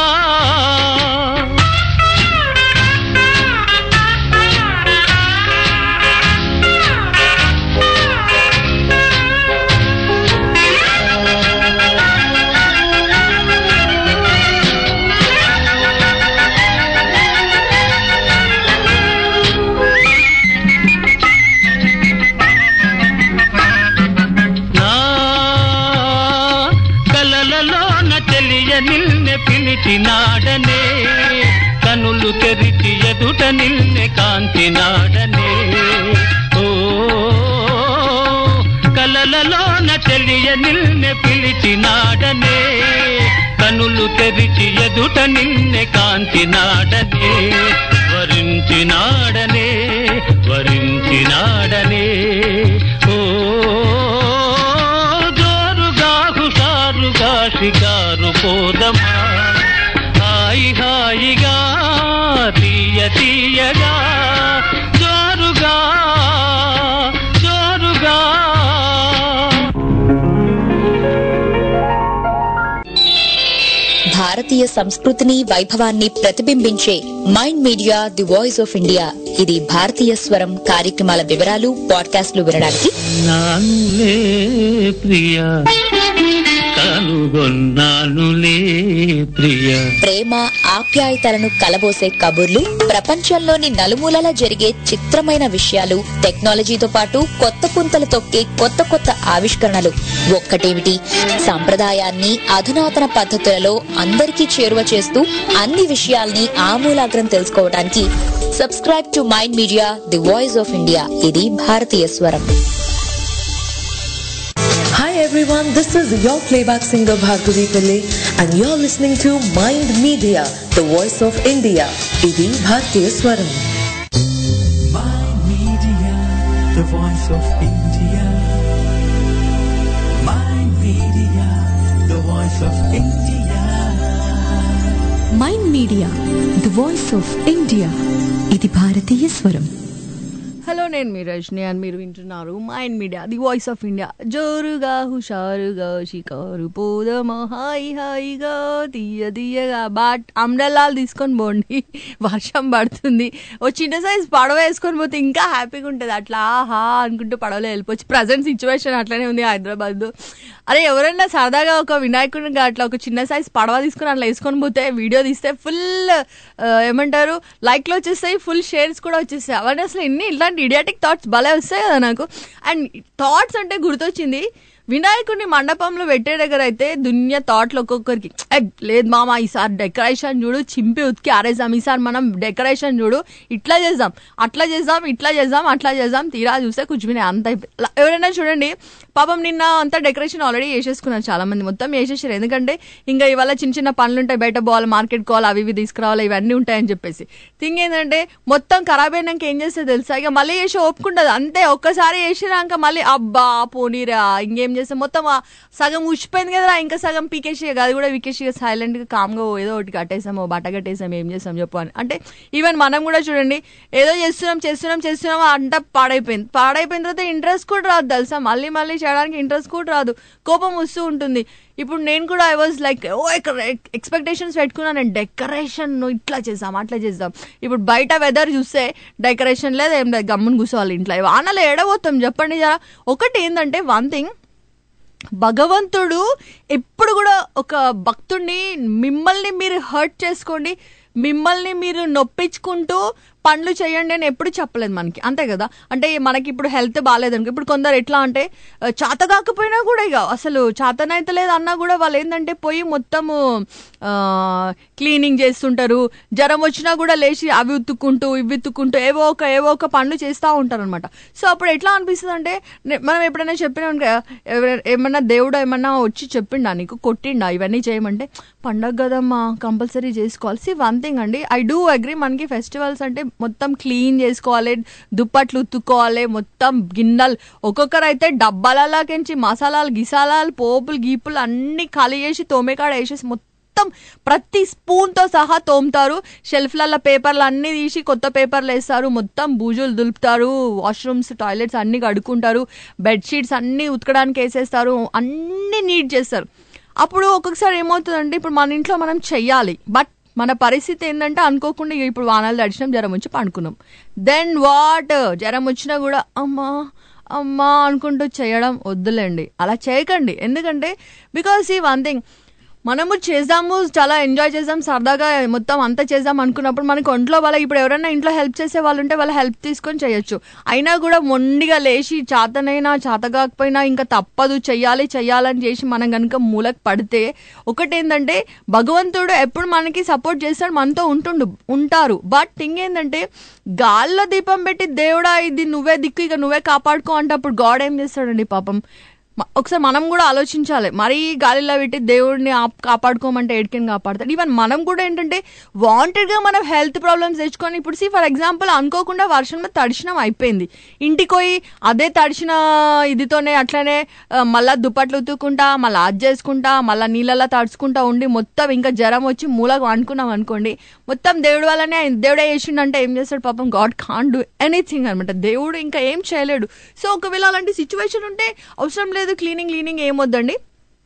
నా కలలలోన తెలియ నిన్నే పిలిచినాడనే కనులు తెరిచి ఎదుట నిన్నే కాంచినాడనే ఓ కలలలోన తెలియ నిన్నే పిలిచినాడనే కనులు తెరిచి ఎదుట నిన్నే కాంచినాడనే వరించినాడనే వరించినాడనే ఓ జోరుగా హుషారుగా షికారు పోదమా హాయి హాయిగా తీయ తీయగా జోరుగా జోరుగా భారతీయ సంస్కృతిని వైభవాన్ని ప్రతిబింబించే mind media the voice of India ఇది భారతీయ స్వరం కార్యక్రమాల వివరాలు పాడ్కాస్ట్లు వినడానికి నానులే ప్రియ కనుగొన్నానులే ప్రియ ప్రేమ ఆప్యాయతలను కలబోసే కబుర్లు ప్రపంచంలోని నలుమూలలా జరిగే చిత్రమైన విషయాలు టెక్నాలజీతో పాటు కొత్త పుంతలు తొక్కే కొత్త కొత్త ఆవిష్కరణలు ఒక్కటేమిటి సంప్రదాయాన్ని అధునాతన పద్ధతులలో అందరికీ చేరువ చేస్తూ అన్ని విషయాల్ని ఆమూలాగ్రం తెలుసుకోవడానికి subscribe to mind media the voice of India ఇది భారతీయ స్వరం Hi everyone, this is your playback singer Bhargavi Pillai and you're listening to Mind Media, the voice of India. Idi Bhartiya Swaram. Media, the voice of India. Mind Media, the voice of India. Mind media the voice of India ఇది భారతీయ స్వరం hello నేను మీ రజని అని మీరు వింటున్నారు mind media the voice of India జోరుగా హుషారుగా షికారు పోదమా హాయి హాయిగా తీయ తీయగా బాట్ అమ్రలాలు తీసుకొని పోండి వర్షం పడుతుంది ఓ చిన్న సైజ్ పడవ వేసుకొని పోతే ఇంకా హ్యాపీగా ఉంటుంది అట్లా ఆహా అనుకుంటూ పడవలో వెళ్ళిపోవచ్చు ప్రజెంట్ సిచ్యువేషన్ అట్లనే ఉంది హైదరాబాద్ అరే ఎవరైనా సరదాగా ఒక వినాయకుడిని అట్లా ఒక చిన్న సైజ్ పడవ తీసుకొని అట్లా వేసుకొని పోతే వీడియో తీస్తే ఫుల్ ఏమంటారు లైక్లో వచ్చేస్తాయి ఫుల్ షేర్స్ కూడా వచ్చేస్తాయి అవన్నీ అసలు ఎన్ని ఇట్లాంటి ఇడియాటిక్ థాట్స్ భలే వస్తాయి కదా నాకు అండ్ థాట్స్ అంటే గుర్తొచ్చింది వినాయకుడిని మండపంలో పెట్టే దగ్గర అయితే దునియా థాట్లు ఒక్కొక్కరికి "ఏ, లేదు మామ ఈసారి డెకరేషన్ చూడు చింపి ఉతికి ఆరేసాం ఈసారి మనం డెకరేషన్ చూడు ఇట్లా చేద్దాం అట్లా చేద్దాం ఇట్లా చేద్దాం అట్లా చేద్దాం తీరా చూస్తే కూర్చుని అంత అయిపోయి- లా- ఎవరైనా చూడండి పాపం నిన్న అంతా డెకరేషన్ ఆల్రెడీ వేసేసుకున్నారు చాలా మంది మొత్తం వేసేసారు ఎందుకంటే ఇంకా ఇవాళ చిన్న చిన్న పనులు ఉంటాయి బయట పోవాలి మార్కెట్ కోవాలి అవి ఇవి తీసుకురావాలి ఇవన్నీ ఉంటాయని చెప్పేసి థింగ్ ఏంటంటే మొత్తం ఖరాబ్ అయినాక ఏం చేస్తే తెలుసా ఇక మళ్ళీ వేసి ఒప్పుకుంటుంది అంతే ఒక్కసారి వేసినాక మళ్ళీ అబ్బా పోనీరా ఇంకేం చేస్తాం మొత్తం ఆ సగం ఉచ్చిపోయింది కదరా ఇంకా సగం పీకేసి ఇక అది కూడా వికేసి సైలెంట్ గా కామ్గా ఏదో ఒకటి కట్టేసాము బట్ట కట్టేసాం ఏం చేస్తాం చెప్పు అని అంటే ఈవెన్ మనం కూడా చూడండి ఏదో చేస్తున్నాం చేస్తున్నాం చేస్తున్నాం అంట పాడైపోయింది పాడైపోయిన తర్వాత ఇంట్రెస్ట్ కూడా రాదు తెలుసా మళ్ళీ మళ్ళీ చేయడానికి ఇంట్రెస్ట్ కూడా రాదు కోపం వస్తూ ఉంటుంది ఇప్పుడు నేను కూడా I was like oh expectations పెట్టుకున్నాను నేను డెకరేషన్ ఇట్లా చేద్దాం అట్లా చేద్దాం ఇప్పుడు బయట వెదర్ చూస్తే డెకరేషన్ లేదు ఏం లేదు గమ్మున కూర్చోవాలి ఇంట్లో వానలో ఎడబోతాం చెప్పండి జరా ఒకటి ఏంటంటే వన్ థింగ్ భగవంతుడు ఎప్పుడు కూడా ఒక భక్తుడిని మిమ్మల్ని మీరు హర్ట్ చేసుకోండి మిమ్మల్ని మీరు నొప్పించుకుంటూ పనులు చేయండి అని ఎప్పుడు చెప్పలేదు మనకి అంతే కదా అంటే మనకి ఇప్పుడు హెల్త్ బాగాలేదనుకో ఇప్పుడు కొందరు ఎట్లా అంటే ఆ, చేత కాకపోయినా కూడా ఇక అసలు చేతనైతే లేదు అన్నా కూడా వాళ్ళు ఏంటంటే పోయి మొత్తము క్లీనింగ్ చేస్తుంటారు జ్వరం వచ్చినా కూడా లేచి అవి ఉత్తుకుంటూ ఇవి ఉత్తుకుంటూ ఏవో ఒక ఏవో ఒక పనులు చేస్తూ ఉంటారు అనమాట సో అప్పుడు ఎట్లా అనిపిస్తుంది అంటే నే- మనం ఎప్పుడైనా చెప్పినాం కదా ఎవర- ఏమన్నా దేవుడు ఏమన్నా వచ్చి చెప్పిండా నీకు కొట్టిండా ఇవన్నీ చేయమంటే పండగ కదమ్మా కంపల్సరీ చేసుకోవాలి సి వన్ థింగ్ అండి ఐ డూ అగ్రీ మనకి ఫెస్టివల్స్ అంటే మొత్తం క్లీన్ చేసుకోవాలి దుప్పట్లు ఉత్తుకోవాలి మొత్తం గిన్నెలు ఒక్కొక్కరు అయితే డబ్బాలలోకించి మసాలాలు గిసాలాలు పోపులు గీపులు అన్ని ఖాళీ చేసి తోమేకాడ వేసేసి మొత్తం ప్రతి స్పూన్తో సహా తోముతారు షెల్ఫ్లలో పేపర్లు అన్ని తీసి కొత్త పేపర్లు వేస్తారు మొత్తం బూజులు దులుపుతారు వాష్రూమ్స్ టాయిలెట్స్ అన్ని కడుక్కుంటారు బెడ్షీట్స్ అన్ని ఉతకడానికి వేసేస్తారు అన్ని నీట్ చేస్తారు అప్పుడు ఒక్కొక్కసారి ఏమవుతుందంటే ఇప్పుడు మన ఇంట్లో మనం చెయ్యాలి బట్ మన పరిస్థితి ఏంటంటే అనుకోకుండా ఇక ఇప్పుడు వానాలు తడిచినాం జ్వరం వచ్చి పండుకున్నాం దెన్ వాట్ జ్వరం వచ్చినా కూడా అమ్మా అమ్మా అనుకుంటూ చేయడం వద్దులేండి అలా చేయకండి ఎందుకంటే బికాస్ ఈ వన్ థింగ్ మనము చేద్దాము చాలా ఎంజాయ్ చేద్దాం సరదాగా మొత్తం అంతా చేద్దాం అనుకున్నప్పుడు మనకి ఒంట్లో వాళ్ళకి ఇప్పుడు ఎవరైనా ఇంట్లో హెల్ప్ చేసే వాళ్ళు ఉంటే వాళ్ళ హెల్ప్ తీసుకొని చేయొచ్చు అయినా కూడా మొండిగా లేచి చేతనైనా చేత కాకపోయినా ఇంకా తప్పదు చెయ్యాలి చెయ్యాలని చేసి మనం కనుక మూలకు పడితే ఒకటి ఏంటంటే భగవంతుడు ఎప్పుడు మనకి సపోర్ట్ చేస్తాడు మనతో ఉంటుండు ఉంటారు బట్ థింగ్ ఏంటంటే గాల్లో దీపం పెట్టి దేవుడా ఇది నువ్వే దిక్కు ఇక నువ్వే కాపాడుకో అంటే అప్పుడు గాడ్ ఏం చేస్తాడండి పాపం మ- ఒకసారి మనం కూడా ఆలోచించాలి మరీ గాలిలో పెట్టి దేవుడిని ఆప్- కాపాడుకోమంటే ఏడికని కాపాడతాడు ఈవెన్ మనం కూడా ఏంటంటే వాంటెడ్ గా మనం హెల్త్ ప్రాబ్లమ్స్ తెచ్చుకొని ఇప్పుడు సి ఫర్ ఎగ్జాంపుల్ అనుకోకుండా వర్షంలో తడిచినం అయిపోయింది ఇంటికి పోయి అదే తడిచిన ఇదితోనే అట్లనే ఆ, మళ్ళా దుప్పట్లు ఉతుక్కుంటా మళ్ళీ అది చేసుకుంటా మళ్ళీ నీళ్ళలో తడుచుకుంటా ఉండి మొత్తం ఇంకా జ్వరం వచ్చి మూలకు వండుకున్నాం అనుకోండి మొత్తం దేవుడి వల్లనే ఆయన- దేవుడే చేసిండంటే ఏం చేస్తాడు పాపం గాడ్ కాన్ డూ ఎనీథింగ్ అనమాట దేవుడు ఇంకా ఏం చేయలేడు సో ఒకవేళ అలాంటి సిచ్యువేషన్ ఉంటే అవసరం లేదు క్లీనింగ్ క్లీనింగ్ ఏం వద్దండి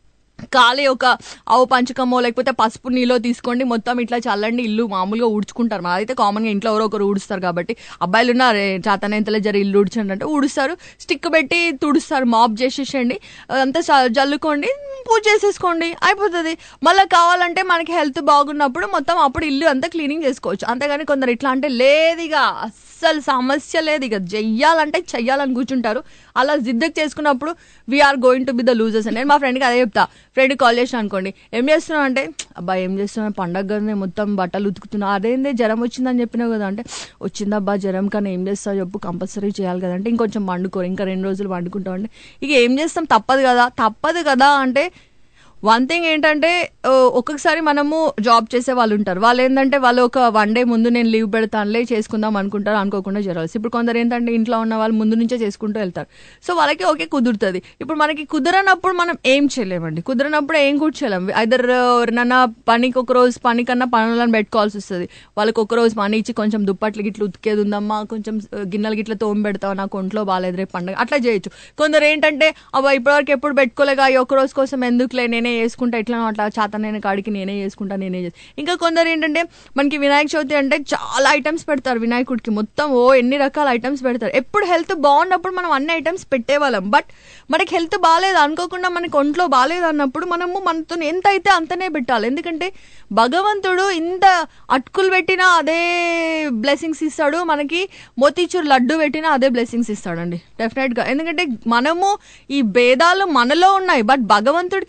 ఖాళీ ఒక ఆవు పంచకమో లేకపోతే పసుపు నీలో తీసుకోండి మొత్తం ఇట్లా చల్లండి ఇల్లు మామూలుగా ఊడ్చుకుంటారు మా అయితే కామన్గా ఇంట్లో ఎవరో ఒకరు ఊడుస్తారు కాబట్టి అబ్బాయిలు ఉన్నారు చేతనైతలే జర ఇల్లు ఊడ్చండి అంటే ఊడుస్తారు స్టిక్ పెట్టి తుడుస్తారు మాప్ చేసేసండి అంతా చ- జల్లుకోండి పూజ చేసేసుకోండి అయిపోతుంది మళ్ళీ కావాలంటే మనకి హెల్త్ బాగున్నప్పుడు మొత్తం అప్పుడు ఇల్లు అంతా క్లీనింగ్ చేసుకోవచ్చు అంతేగాని కొందరు ఇట్లా అంటే లేదు ఇక అస్సలు సమస్య లేదు ఇక చెయ్యాలంటే చెయ్యాలని కూర్చుంటారు అలా జిద్దకు చేసుకున్నప్పుడు we are going to be the losers అని నేను మా ఫ్రెండ్కి అదే చెప్తా ఫ్రెండ్ కాల్ చేసిన అనుకోండి ఏం చేస్తున్నావు అంటే అబ్బా ఏం చేస్తున్నా పండగ కదనే మొత్తం బట్టలు ఉతుకుతున్నా అదేందే జ్వరం వచ్చిందని చెప్పినావు కదా అంటే వచ్చిందబ్బా జ్వరం కానీ ఏం చేస్తావు చెప్పు కంపల్సరీ చేయాలి కదా అంటే ఇంకొంచెం వండుకోరు ఇంకా రెండు రోజులు వండుకుంటాం అంటే ఇక ఏం చేస్తాం తప్పదు కదా తప్పదు కదా అంటే వన్ థింగ్ ఏంటంటే ఓ, ఒక్కొక్కసారి మనము జాబ్ చేసే వాళ్ళు ఉంటారు వాళ్ళు ఏంటంటే వాళ్ళు ఒక వన్ డే ముందు నేను లీవ్ పెడతానులే చేసుకుందాం అనుకుంటారు అనుకోకుండా జరగాల్సి ఇప్పుడు కొందరు ఏంటంటే ఇంట్లో ఉన్న వాళ్ళు ముందు నుంచే చేసుకుంటూ వెళ్తారు సో వాళ్ళకి ఓకే కుదురుతుంది ఇప్పుడు మనకి కుదరనప్పుడు మనం ఏం చేయలేమండి కుదరనప్పుడు ఏం కూడా చేయలేం ఐదర్ ఎవరినన్నా పనికి ఒక రోజు పని కన్నా పనులను పెట్టుకోవాల్సి వస్తుంది వాళ్ళకి ఒక రోజు పని ఇచ్చి కొంచెం దుప్పట్లు గిట్ల ఉతికేది ఉందమ్మా కొంచెం ఆ, గిన్నెలు గిట్ల తోమి పెడతావు నాకు ఒంట్లో బాగాలేదు రేపు పండుగ అట్లా చేయొచ్చు కొందరు ఏంటంటే అబ్బా ఇప్పటివరకు ఎప్పుడు పెట్టుకోలేగా ఈ ఒక్క రోజు కోసం ఎందుకులే నేనే చేసుకుంటా ఇట్లా అట్లా చేతనైన కాడికి నేనే చేసుకుంటా నేనే చేసి ఇంకా కొందరు ఏంటంటే మనకి వినాయక చవితి అంటే చాలా ఐటమ్స్ పెడతారు వినాయకుడికి మొత్తం ఓ ఎన్ని రకాల ఐటమ్స్ పెడతారు ఎప్పుడు హెల్త్ బాగున్నప్పుడు మనం అన్ని ఐటమ్స్ పెట్టేవాళ్ళం బట్ మనకి హెల్త్ బాగాలేదు అనుకోకుండా మనకి ఒంట్లో బాగాలేదు అన్నప్పుడు మనము మనతో ఎంత అయితే అంతనే పెట్టాలి ఎందుకంటే భగవంతుడు ఇంత అటుకులు పెట్టినా అదే బ్లెస్సింగ్స్ ఇస్తాడు మనకి మోతీచూర్ లడ్డు పెట్టినా అదే బ్లెస్సింగ్స్ ఇస్తాడండి డెఫినెట్ గా ఎందుకంటే మనము ఈ భేదాలు మనలో ఉన్నాయి బట్ భగవంతుడికి we are all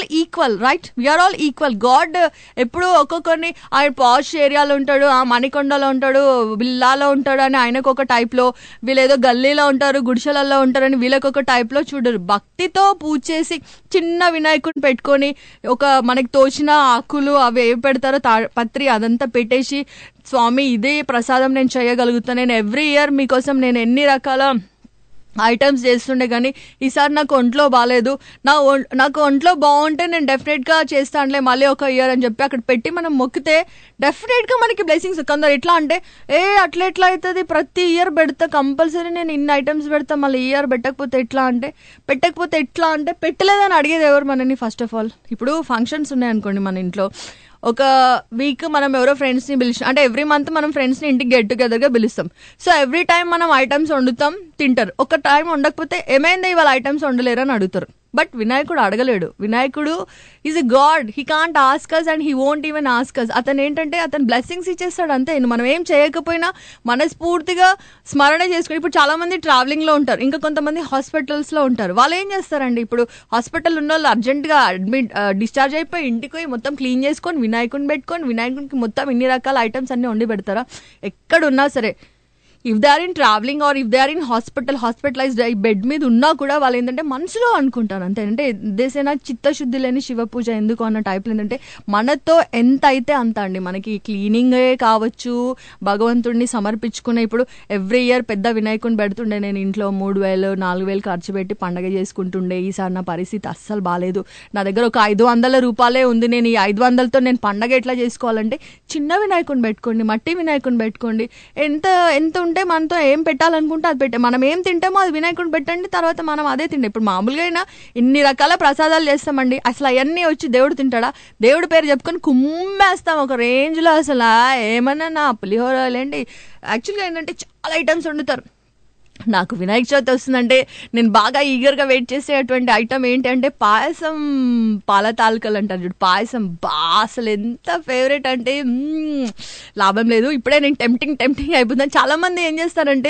equal right we are all equal God ఎప్పుడు ఒక్కొక్కరిని ఆయన పాష్ ఏరియాలో ఉంటాడు ఆ మణికొండలో ఉంటాడు బిల్లాలో ఉంటాడు అని ఆయనకు ఒక టైప్లో వీళ్ళు ఏదో గల్లీలో ఉంటారు గుడిసెలలో ఉంటారని వీళ్ళకి ఒక టైప్లో చూడరు భక్తితో పూజ చేసి చిన్న వినాయకుడిని పెట్టుకొని ఒక మనకి తోచిన ఆకులు అవి ఏవి పెడతారో తా పత్రి అదంతా పెట్టేసి స్వామి ఇదే ప్రసాదం నేను చేయగలుగుతాను నేను ఎవ్రీ ఇయర్ మీకోసం నేను ఎన్ని రకాల ఐటమ్స్ చేస్తుండే కానీ ఈసారి నాకు ఒంట్లో బాగాలేదు నా ఒం- నాకు ఒంట్లో బాగుంటే నేను డెఫినెట్గా చేస్తానులే మళ్ళీ ఒక ఇయర్ అని చెప్పి అక్కడ పెట్టి మనం మొక్కితే డెఫినెట్గా మనకి బ్లెస్సింగ్స్ కొందరు ఎట్లా అంటే ఏ అట్లా ఎట్లా అవుతుంది ప్రతి ఇయర్ పెడతా కంపల్సరీ నేను ఇన్ని ఐటమ్స్ పెడతా మళ్ళీ ఇయర్ పెట్టకపోతే ఎట్లా అంటే పెట్టకపోతే ఎట్లా అంటే పెట్టలేదని అడిగేది ఎవరు మనని ఫస్ట్ ఆఫ్ ఆల్ ఇప్పుడు ఫంక్షన్స్ ఉన్నాయనుకోండి మన ఇంట్లో ఒక వీక్ మనం ఎవరో ఫ్రెండ్స్ని పిలిచి అంటే ఎవ్రీ మంత్ మనం ఫ్రెండ్స్ని ఇంటికి గెట్ టుగెదర్గా పిలుస్తాం సో ఎవ్రీ టైం మనం ఐటమ్స్ వండుతాం తింటారు ఒక టైం వండకపోతే ఏమైంది ఇవాళ ఐటమ్స్ వండలేరు అని అడుగుతారు బట్ వినాయకుడు అడగలేడు వినాయకుడు is a God he can't ask us and he won't even ask us అతను ఏంటంటే అతను బ్లెస్సింగ్స్ ఇచ్చేస్తాడు అంతే మనం ఏం చేయకపోయినా మనస్ఫూర్తిగా స్మరణ చేసుకుని ఇప్పుడు చాలా మంది ట్రావెలింగ్ లో ఉంటారు ఇంకా కొంతమంది హాస్పిటల్స్ లో ఉంటారు వాళ్ళు ఏం చేస్తారండి ఇప్పుడు హాస్పిటల్ ఉన్న వాళ్ళు అర్జెంట్ గా అడ్మిట్ డిశ్చార్జ్ అయిపోయి ఇంటికి పోయి మొత్తం క్లీన్ చేసుకొని వినాయకుడిని పెట్టుకొని వినాయకుడికి మొత్తం ఇన్ని రకాల ఐటమ్స్ అన్ని వండి పెడతారా ఎక్కడ ఉన్నా సరే if they are in travelling or if they are in hospital hospitalized అయ్యి బెడ్ మీద ఉన్నా కూడా వాళ్ళు ఏంటంటే మనసులో అనుకుంటారు అంతే అంటే దేశైనా చిత్తశుద్ధి లేని శివ పూజ ఎందుకు అన్న టైప్లో ఏంటంటే మనతో ఎంత అయితే అంత అండి మనకి క్లీనింగే కావచ్చు భగవంతుడిని సమర్పించుకునే ఇప్పుడు ఎవ్రీ ఇయర్ పెద్ద వినాయకుడిని పెడుతుండే నేను ఇంట్లో మూడు వేలు నాలుగు వేలు ఖర్చు పెట్టి పండగ చేసుకుంటుండే ఈసారి నా పరిస్థితి అస్సలు బాగాలేదు నా దగ్గర ఒక ఐదు వందల రూపాయలే ఉంది నేను ఈ ఐదు వందలతో నేను పండగ ఎట్లా చేసుకోవాలంటే చిన్న వినాయకుడిని పెట్టుకోండి మట్టి వినాయకుడిని పెట్టుకోండి ఎంత ఎంత ఉంటే మనతో ఏం పెట్టాలనుకుంటే అది పెట్టే మనం ఏం తింటామో అది వినాయకుడిని పెట్టండి తర్వాత మనం అదే తిండే ఇప్పుడు మామూలుగా అయినా ఇన్ని రకాల ప్రసాదాలు చేస్తామండి అసలు అవన్నీ వచ్చి దేవుడు తింటాడా దేవుడి పేరు చెప్పుకొని కుమ్మేస్తాం ఒక రేంజ్లో అసలు ఆ, ఏమన్నా నా పులిహోర లేండి యాక్చువల్గా ఏంటంటే చాలా ఐటమ్స్ వండుతారు నాకు వినాయక చవితి వస్తుందంటే నేను బాగా ఈగర్గా వెయిట్ చేసేటువంటి ఐటమ్ ఏంటి అంటే పాయసం పాల తాలకలు అంటారు చూడు పాయసం బా అసలు ఎంత ఫేవరెట్ అంటే మ్మ్, లాభం లేదు ఇప్పుడే నేను టెంప్టింగ్ టెంప్టింగ్ అయిపోతాను చాలా మంది ఏం చేస్తారంటే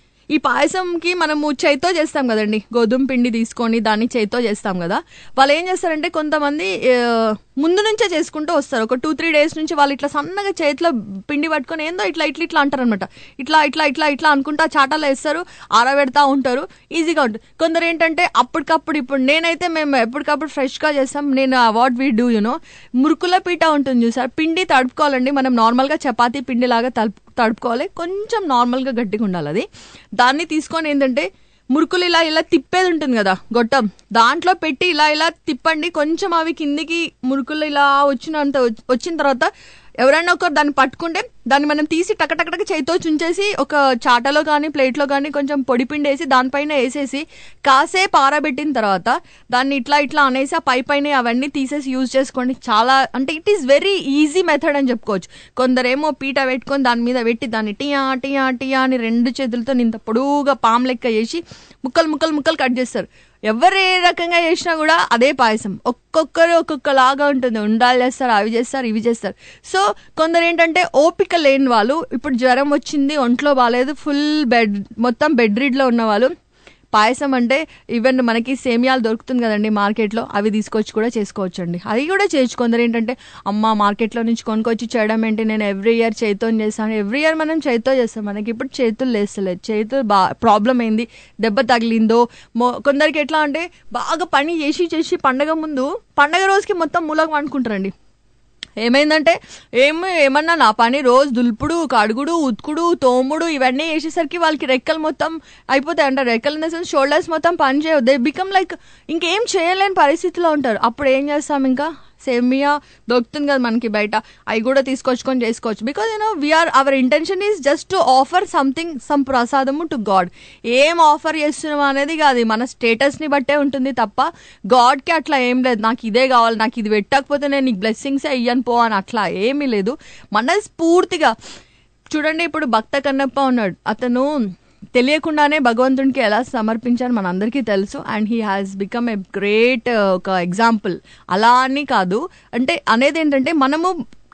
ఈ పాయసంకి మనము చేయితో చేస్తాం కదండి గోధుమ పిండి తీసుకొని దాన్ని చేయితో చేస్తాం కదా వాళ్ళు ఏం చేస్తారంటే కొంతమంది ఆ, ముందు నుంచే చేసుకుంటూ వస్తారు ఒక టూ త్రీ డేస్ నుంచి వాళ్ళు ఇట్లా సన్నగా చేతిలో పిండి పట్టుకొని ఏందో ఇట్లా ఇట్లా ఇట్లా అంటారనమాట ఇట్లా ఇట్లా ఇట్లా ఇట్లా అనుకుంటా చాటాలో వేస్తారు ఆరబెడతా ఉంటారు ఈజీగా ఉంటుంది కొందరు ఏంటంటే అప్పటికప్పుడు ఇప్పుడు నేనైతే మేము ఎప్పటికప్పుడు ఫ్రెష్గా చేస్తాం నేను వాట్ వీ డూ యూనో మురుకుల పీట ఉంటుంది చూసారు పిండి తడుపుకోవాలండి మనం నార్మల్గా చపాతీ పిండి లాగా తడుపు తడుపుకోవాలి కొంచెం నార్మల్గా గట్టిగా ఉండాలి అది దాన్ని తీసుకొని ఏంటంటే మురుకులు ఇలా ఇలా తిప్పేది ఉంటుంది కదా గొట్టం దాంట్లో పెట్టి ఇలా ఇలా తిప్పండి కొంచెం అవి కిందికి మురుకులు ఇలా వచ్చినంత వచ్చి- వచ్చిన తర్వాత ఎవరైనా ఒకరు దాన్ని పట్టుకుంటే దాన్ని మనం తీసి టకటకటక చేతితో చుంచేసి ఒక చాటలో కానీ ప్లేట్లో కానీ కొంచెం పొడి పిండి వేసి దానిపైన వేసేసి కాసేపు ఆరబెట్టిన తర్వాత దాన్ని ఇట్లా ఇట్లా అనేసి ఆ పై పైన అవన్నీ తీసేసి యూజ్ చేసుకోండి చాలా అంటే it is very easy method అని చెప్పుకోవచ్చు కొందరేమో పీట పెట్టుకొని దాని మీద పెట్టి దాన్ని టియా టియా టియా అని రెండు చేతులతో ఇంత పొడువుగా పాము లెక్క చేసి ముక్కలు ముక్కలు ముక్కలు కట్ చేస్తారు ఎవరు ఏ రకంగా చేసినా కూడా అదే పాయసం ఒక్కొక్కరు ఒక్కొక్కలాగా ఉంటుంది ఉండాలి చేస్తారు అవి చేస్తారు ఇవి చేస్తారు సో కొందరు ఏంటంటే ఓపిక లేని వాళ్ళు ఇప్పుడు జ్వరం వచ్చింది ఒంట్లో బాగాలేదు ఫుల్ బెడ్ మొత్తం బెడ్ రీడ్లో ఉన్న వాళ్ళు పాయసం అంటే ఈవెన్ మనకి సేమియాలు దొరుకుతుంది కదండి మార్కెట్లో అవి తీసుకొచ్చి కూడా చేసుకోవచ్చు అండి అది కూడా చేయొచ్చు కొందరు ఏంటంటే అమ్మ మార్కెట్లో నుంచి కొనుక్కొచ్చి చేయడం ఏంటి నేను ఎవ్రీ ఇయర్ చేతితో చేస్తాను ఎవ్రీ ఇయర్ మనం చేతితో చేస్తాం మనకి ఇప్పుడు చేతులు లేస్తలేదు చేతులు బా ప్రాబ్లం ఏంది దెబ్బ తగిలిందో మో కొందరికి ఎట్లా అంటే బాగా పని చేసి చేసి పండగ ముందు పండగ రోజుకి మొత్తం మూలకు వండుకుంటారండి ఏమైందంటే ఏమి ఏమన్నా నా పని రోజు దులుపుడు కడుగుడు ఉతుకుడు తోముడు ఇవన్నీ చేసేసరికి వాళ్ళకి రెక్కలు మొత్తం అయిపోతాయి అంటారు రెక్కలు ఇన్ ద సెన్స్ షోల్డర్స్ మొత్తం పని చేయవు దే బికమ్ లైక్ ఇంకేం చేయలేని పరిస్థితిలో ఉంటారు అప్పుడు ఏం చేస్తాం ఇంకా సేమియా దొరుకుతుంది కదా మనకి బయట అవి కూడా తీసుకొచ్చుకొని చేసుకోవచ్చు because you know we are our intention is just to offer something some ప్రసాదము టు గాడ్ ఏం ఆఫర్ చేస్తున్నాం అనేది కాదు మన స్టేటస్ని బట్టే ఉంటుంది తప్ప గాడ్కి అట్లా ఏం లేదు నాకు ఇదే కావాలి నాకు ఇది పెట్టకపోతే నేను నీకు బ్లెస్సింగ్సే ఇయ్యను పో అని అట్లా ఏమీ లేదు మనస్ఫూర్తిగా చూడండి ఇప్పుడు భక్త కన్నప్ప ఉన్నాడు అతను తెలియకుండానే భగవంతునికి ఎలా సమర్పించారు మనందరికీ తెలుసు and he has become a great ఒక ఎగ్జాంపుల్ అలా అని కాదు అంటే అనేది ఏంటంటే మనము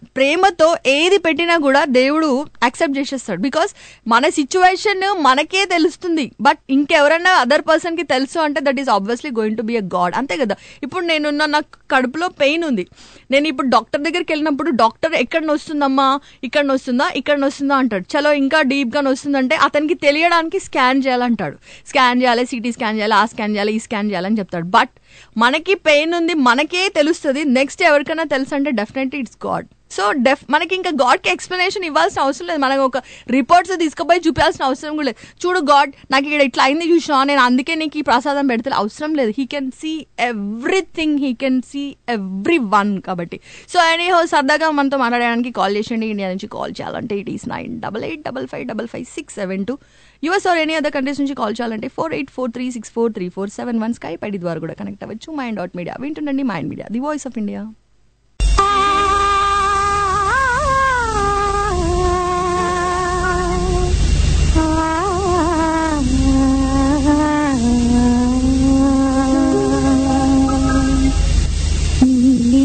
ప్రేమతో ఏది పెట్టినా కూడా దేవుడు యాక్సెప్ట్ చేసేస్తాడు బికాస్ మన సిచ్యువేషన్ మనకే తెలుస్తుంది బట్ ఇంకెవరైనా అదర్ పర్సన్ కి తెలుసు అంటే that is obviously going to be a God అంతే కదా ఇప్పుడు నేనున్న నాకు కడుపులో పెయిన్ ఉంది నేను ఇప్పుడు డాక్టర్ దగ్గరికి వెళ్ళినప్పుడు డాక్టర్ ఎక్కడ వస్తుందమ్మా ఇక్కడ వస్తుందా ఇక్కడ వస్తుందా అంటాడు చలో ఇంకా డీప్ గా వస్తుందంటే అతనికి తెలియడానికి స్కాన్ చేయాలంటాడు స్కాన్ చేయాలి సిటీ స్కాన్ చేయాలి ఆ స్కాన్ చేయాలి ఈ స్కాన్ చేయాలని చెప్తాడు బట్ మనకి పెయిన్ ఉంది మనకే తెలుస్తుంది నెక్స్ట్ ఎవరికైనా తెలుసు అంటే డెఫినెట్లీ ఇట్స్ గాడ్ సో డెఫ్ మనకి ఇంకా గాడ్కి ఎక్స్ప్లెనేషన్ ఇవ్వాల్సిన అవసరం లేదు మనకు ఒక రిపోర్ట్స్ తీసుకుపోయి చూపించాల్సిన అవసరం కూడా లేదు చూడు గాడ్ నాకు ఇక్కడ ఇట్లా అయింది చూసినా నేను అందుకే నీకు ఈ ప్రసాదం పెడితే అవసరం లేదు he can see everything he can see everyone కాబట్టి సో ఎనీ హో సరదాగా మనతో మాట్లాడడానికి కాల్ చేయండి ఇండియా నుంచి కాల్ చేయాలంటే it is nine double eight double five double five six seven two US or any other countries నుంచి call చేయాలంటే four eight four three six four three four seven one Skype ID ద్వారా కూడా connect అవ్వచ్చు mind dot media వింటుండండి mind media the voice of India నీలి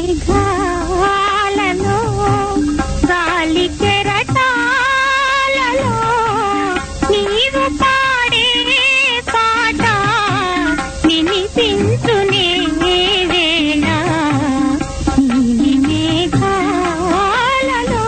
మేఘాలలో గాలి కెరటాలలో నీవు పాడే పాట వినిపించునే వేళ నీలి మేఘాలలో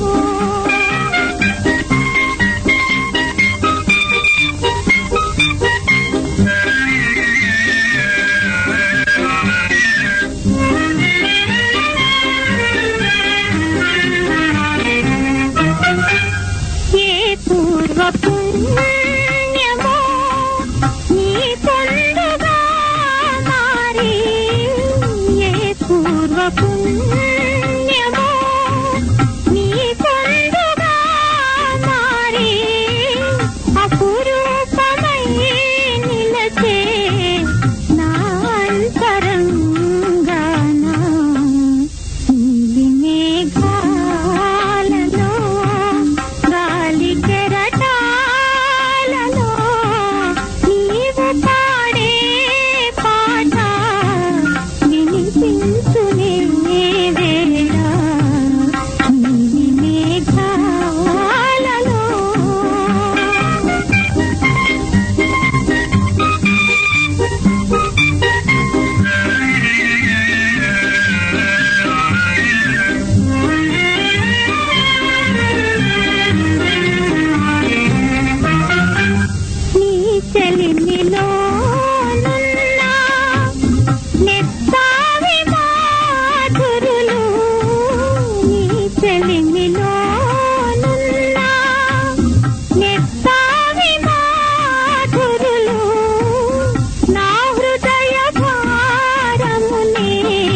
ఏ పూర్వ పుణ్యమో నీ పొందుగా మారి ఏ పూర్వ పుణ్యమో నీ పొందుగా మారి అపురూపమై నిలచే నా అంతరంగానా నీలి మేఘాలలో గాలి కెరటాలలో నీవు పాడే పాట వినిపించునే వేళ నీలి మేఘాలలో నీ చెలిమిలో నున్న నెత్తావి మాధురులు నీ చెలిమిలో నున్న నెత్తావి మాధురులు నా హృదయ భారమునే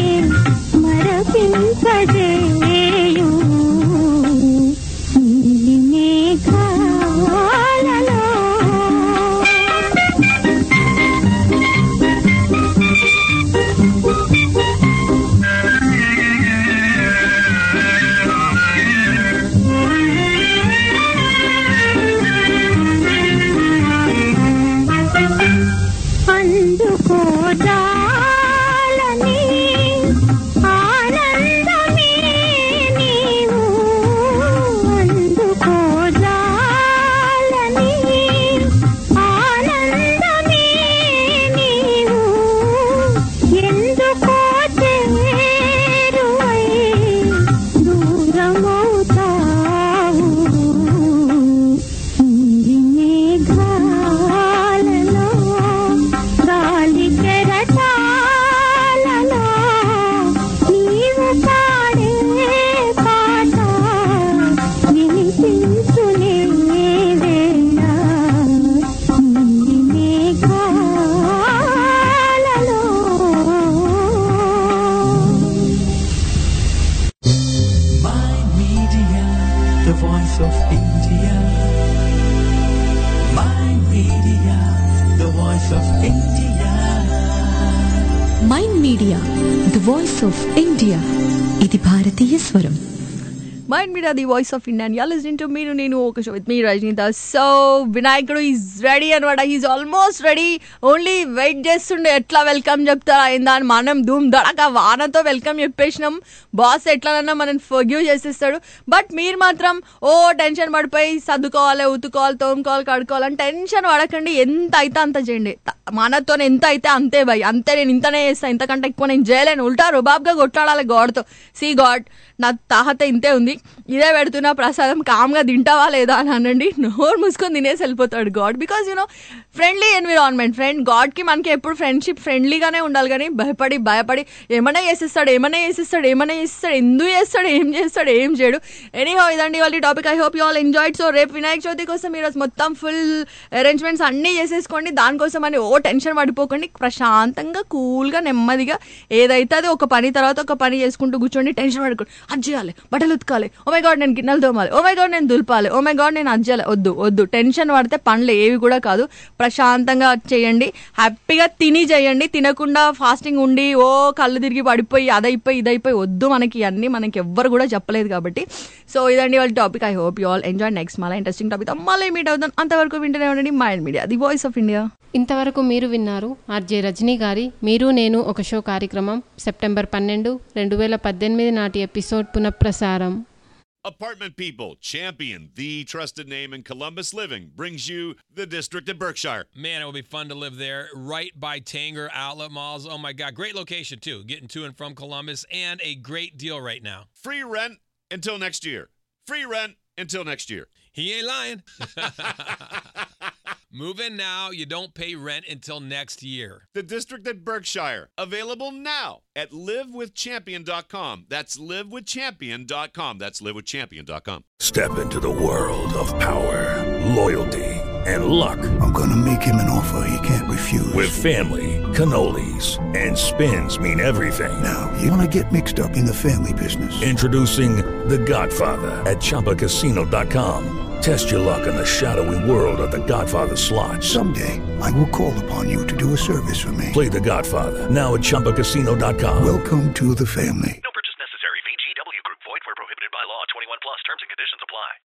మరపింపజేయు నీలి మేఘాలలో అందుకోదాలని ఆనందమే నీవు అందుకోదాలని ఆనందమే నీవు ఎందుకో చేరువై దూరమవుతావు నీలి మేఘాలలో గాలి కెరటాలలో నీవు పాడే పాట వినిపించునే వేళ నీలి మేఘాలలో Mind Media, the voice of India. Mind Media, the voice of India. Mind media the voice of India ఇది భారతీయ స్వరం mind media the voice of India ya listening to మీరు నేను ఒక షో విత్ మీ రజనీత సో వినాయకుడు is ready అనమాట is almost ready only wait చేస్తుండే ఎట్లా వెల్కమ్ చెప్తారా అయిందా అని మనం ధూమ్ దడక వానతో వెల్కమ్ చెప్పేసినాం బాస్ ఎట్లనన్నా మనం ఫర్గ్యూ చేసేస్తాడు బట్ మీరు మాత్రం ఓ టెన్షన్ పడిపోయి సర్దుకోవాలి ఉతుకోవాలి తోముకోవాలి కడుకోవాలని టెన్షన్ పడకండి ఎంత అయితే అంత చేయండి త- మనతో ఎంత అయితే అంతే భయ్ అంతే నేను ఇంతనే చేస్తా ఇంతకంటే ఎక్కువ నేను చేయలేను ఉల్టా రుబాబ్గా కొట్లాడాలి గాడ్తో సి గాడ్ నా తాహత ఇంతే ఉంది ఇదే పెడుతున్నా ప్రసాదం కామ్గా తింటావా లేదా అని అనండి నోరు మూసుకొని తినేసి వెళ్ళిపోతాడు God because you know friendly environment friend గాడ్కి మనకి ఎప్పుడు ఫ్రెండ్షిప్ ఫ్రెండ్లీగానే ఉండాలి కానీ భయపడి భయపడి ఏమైనా చేసేస్తాడు ఏమైనా చేసేస్తాడు ఏమైనా చేసేస్తాడు ఎందుకు చేస్తాడు ఏం చేస్తాడు ఏం చేయడు ఎనీహో ఇదండి వాళ్ళ topic I hope you all enjoyed so రేపు వినాయక చవితి కోసం ఈరోజు మొత్తం ఫుల్ అరేంజ్మెంట్స్ అన్నీ చేసేసుకోండి దానికోసం అని ఓ టెన్షన్ పడిపోకండి ప్రశాంతంగా కూల్గా నెమ్మదిగా ఏదైతే అది ఒక పని తర్వాత ఒక పని చేసుకుంటూ కూర్చోండి టెన్షన్ పడుకోండి అది చేయాలి బట్టలు ఉతకాలి ఓ మై గాడ్ నేను గిన్నెలు తోమాలి ఓ మై గాడ్ నేను దులపాలి ఓ మై గాడ్ నేను అది చేయాలి వద్దు వద్దు టెన్షన్ పడితే పనులు ఏవి కూడా కాదు ప్రశాంతంగా చేయండి హ్యాపీగా తిని చేయండి తినకుండా ఫాస్టింగ్ ఉండి ఓ కళ్ళు తిరిగి పడిపోయి అదైపోయి ఇదైపోయి వద్దు మనకి అన్నీ మనకి ఎవ్వరు కూడా చెప్పలేదు కాబట్టి సో ఇదండి వాళ్ళ topic I hope you all enjoy next మళ్ళీ ఇంట్రెస్టింగ్ టాపిక్ మళ్ళీ మీట్ అవుతాం అంతవరకు వింటూనే ఉండండి mind media the voice of India ఇంతవరకు మీరు విన్నారు ఆర్జే రజనీ గారి మీరు నేను ఒక షో కార్యక్రమం సెప్టెంబర్ పన్నెండు రెండు వేల పద్దెనిమిది నాటి ఎపిసోడ్ పునఃప్రసారం Apartment People, champion, the trusted name in Columbus Living, brings you the district of Berkshire. Man, it will be fun to live there, right by Tanger Outlet Malls. Oh my God, great location too, getting to and from Columbus, and a great deal right now. Free rent until next year. Free rent until next year. He ain't lying. Move in now, you don't pay rent until next year. The district at Berkshire, available now at livewithchampion.com. That's livewithchampion.com. That's livewithchampion.com. Step into the world of power, loyalty, and luck. I'm gonna make him an offer he can't refuse. With family, cannolis, and spins mean everything. Now, you wanna get mixed up in the family business. Introducing The Godfather at ChumbaCasino.com. Test your luck in the shadowy world of The Godfather slot. Someday, I will call upon you to do a service for me. Play The Godfather now at ChumbaCasino.com. Welcome to the family.